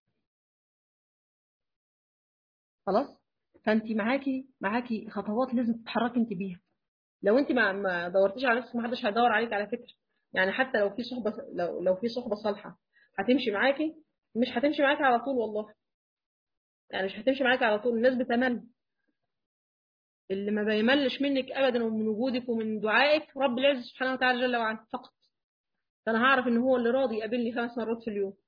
خلاص فانت معاكي معاكي خطوات لازم تتحركي انت بيها لو انت ما ما دورتيش على نفسك محدش هيدور عليك على فكرة يعني حتى لو في صحبة لو لو في صحبة صالحة هتمشي معاكي مش هتمشي معاكي على طول والله يعني مش هتمشي معاكي على طول الناس بتمل اللي ما بيملش منك ابدا ومن وجودك ومن دعائك رب العزة سبحانه وتعالى جل وعلا فقط فانا هعرف ان هو اللي راضي يقابلني خمس مرات في اليوم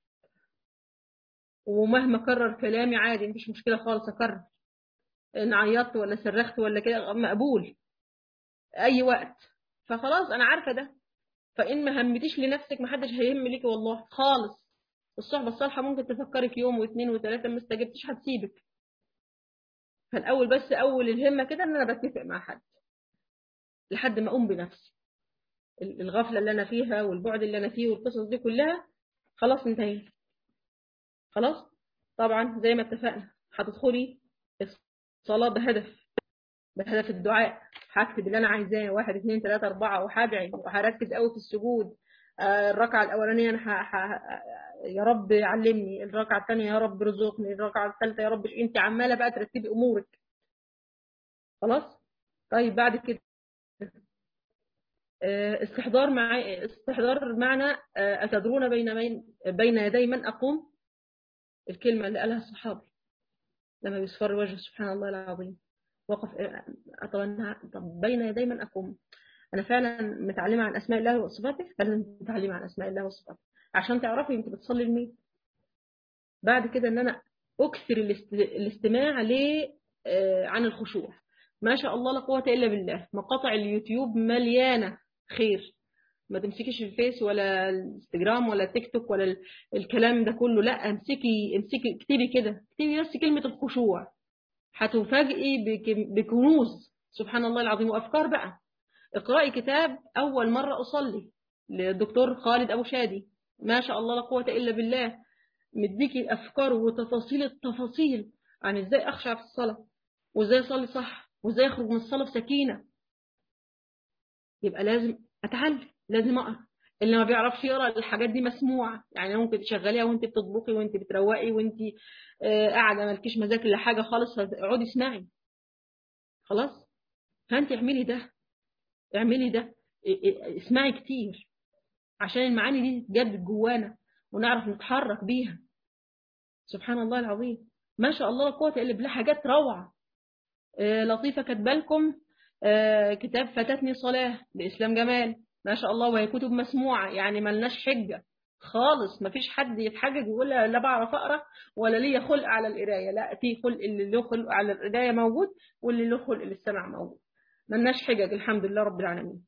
ومهما كرر كلامي عادي مفيش مشكلة خالص اكرر ان عيطت ولا صرخت ولا كده مقبول اي وقت فخلاص انا عارفة ده فان ما همتيش لنفسك محدش هيهم ليكي والله خالص الصحبة الصالحة ممكن تفكرك يوم واثنين وثلاثة ما استجبتش هتسيبك فالاول بس اول الهمة كده ان انا بتفق مع حد لحد ما اقوم بنفسي الغفلة اللي انا فيها والبعد اللي انا فيه والقصص دي كلها خلاص انتهينا خلاص طبعا زي ما اتفقنا هتدخلي الصلاة بهدف بهدف الدعاء هكتب اللي انا عايزاه واحد اثنين ثلاثة أربعة وهدعي وهركز قوي في السجود آه، الركعة الأولانية أنا ح... ح... يا رب علمني الركعة الثانية يا رب رزقني الركعة الثالثة يا رب أنت عمالة بقى ترتبي أمورك خلاص طيب بعد كده آه، استحضار مع استحضار معنى آه، أتدرون بين بين بين يدي من أقوم الكلمة اللي قالها الصحابي لما بيصفر وجهه سبحان الله العظيم وقف طبعا طب بين يدي من أقوم أنا فعلا متعلمة عن أسماء الله وصفاته فعلا متعلمة عن أسماء الله وصفاته عشان تعرفي أنت بتصلي لمين بعد كده إن أنا أكثر الاست- الاستماع ل آه، عن الخشوع ما شاء الله لا قوة إلا بالله مقاطع اليوتيوب مليانة خير ما تمسكيش الفيس ولا الانستجرام ولا التيك توك ولا ال- الكلام ده كله لا امسكي امسكي اكتبي كده اكتبي بس كلمة الخشوع هتفاجئي بك- بكنوز سبحان الله العظيم وافكار بقى اقرأي كتاب اول مرة اصلي للدكتور خالد ابو شادي ما شاء الله لا قوة الا بالله مديكي افكار وتفاصيل التفاصيل عن ازاي اخشع في الصلاة وازاي اصلي صح وازاي اخرج من الصلاة بسكينة يبقى لازم اتعلم لازم اقرا اللي ما بيعرفش يقرا الحاجات دي مسموعه يعني ممكن تشغليها وانت بتطبخي وانت بتروقي وانت آه، قاعده مالكيش مزاج لحاجه خالص اقعدي اسمعي خلاص فانت اعملي ده اعملي ده ا- ا- اسمعي كتير عشان المعاني دي تتجدد جوانا ونعرف نتحرك بيها سبحان الله العظيم ما شاء الله لا قوه الا بالله حاجات روعه آه، لطيفه كاتبه لكم آه، كتاب فاتتني صلاه لاسلام جمال ما شاء الله وهي كتب مسموعه يعني ملناش حجه خالص ما فيش حد يتحجج ويقول لا لا بعرف اقرا ولا ليا خلق على القرايه لا في خلق اللي له خلق على القرايه موجود واللي له خلق للسمع موجود ملناش حجج الحمد لله رب العالمين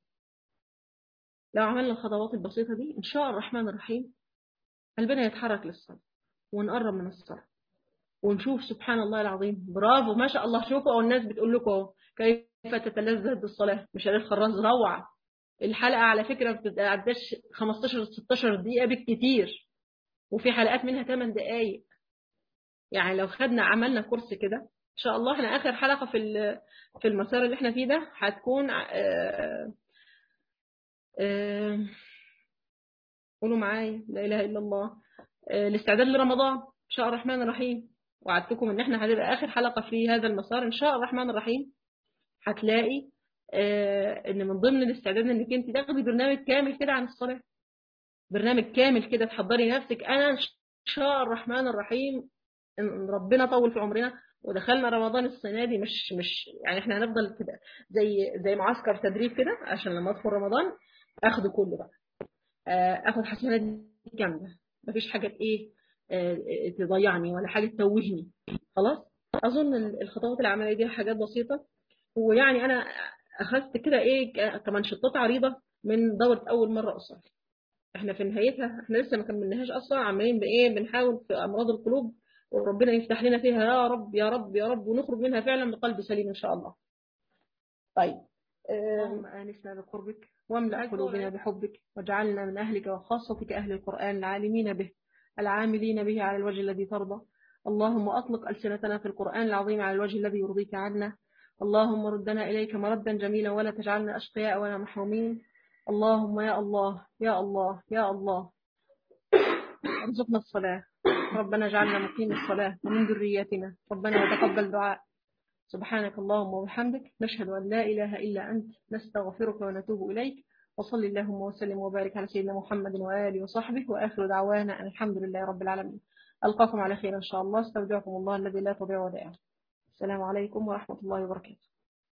لو عملنا الخطوات البسيطه دي ان شاء الرحمن الرحيم قلبنا يتحرك للصلاه ونقرب من الصلاه ونشوف سبحان الله العظيم برافو ما شاء الله شوفوا أو الناس بتقول لكم أهو كيف تتلذذ بالصلاة مش عارف خراز روعة الحلقة على فكرة ما بتتعداش 15 16 دقيقة بالكتير وفي حلقات منها 8 دقايق يعني لو خدنا عملنا كورس كده ان شاء الله احنا اخر حلقة في ال- في المسار اللي احنا فيه ده هتكون آه، آه، قولوا معايا لا اله الا الله آه، الاستعداد لرمضان ان شاء الرحمن الرحيم وعدتكم ان احنا هتبقى اخر حلقة في هذا المسار ان شاء الرحمن الرحيم هتلاقي آه، ان من ضمن الاستعداد انك انت تاخدي برنامج كامل كده عن الصلاة برنامج كامل كده تحضري نفسك انا ان شاء الرحمن الرحيم ان ربنا طول في عمرنا ودخلنا رمضان السنة دي مش مش يعني احنا هنفضل كده زي زي معسكر تدريب كده عشان لما ادخل رمضان اخده كله بقى آه، اخد حسنات جامدة مفيش حاجة ايه آه، تضيعني ولا حاجة تتوهني خلاص اظن الخطوات العملية دي حاجات بسيطة ويعني انا اخذت كده ايه كمنشطات عريضة من دورة اول مرة اصلا احنا في نهايتها احنا لسه ما كملناهاش اصلا عمالين بايه بنحاول في امراض القلوب وربنا يفتح لنا فيها يا رب يا رب يا رب ونخرج منها فعلا بقلب سليم ان شاء الله طيب اللهم آنسنا بقربك واملأ قلوبنا بحبك واجعلنا من أهلك وخاصتك أهل القرآن العالمين به العاملين به على الوجه الذي ترضى اللهم أطلق ألسنتنا في القرآن العظيم على الوجه الذي يرضيك عنا اللهم ردنا إليك مردا جميلا ولا تجعلنا أشقياء ولا محرومين اللهم يا الله يا الله يا الله ارزقنا الصلاة ربنا اجعلنا مقيم الصلاة ومن ذريتنا ربنا وتقبل دعاء سبحانك اللهم وبحمدك نشهد أن لا إله إلا أنت نستغفرك ونتوب إليك وصل اللهم وسلم وبارك على سيدنا محمد وآله وصحبه وآخر دعوانا أن الحمد لله رب العالمين ألقاكم على خير إن شاء الله استودعكم الله الذي لا تضيع ودائعه السلام عليكم ورحمة الله وبركاته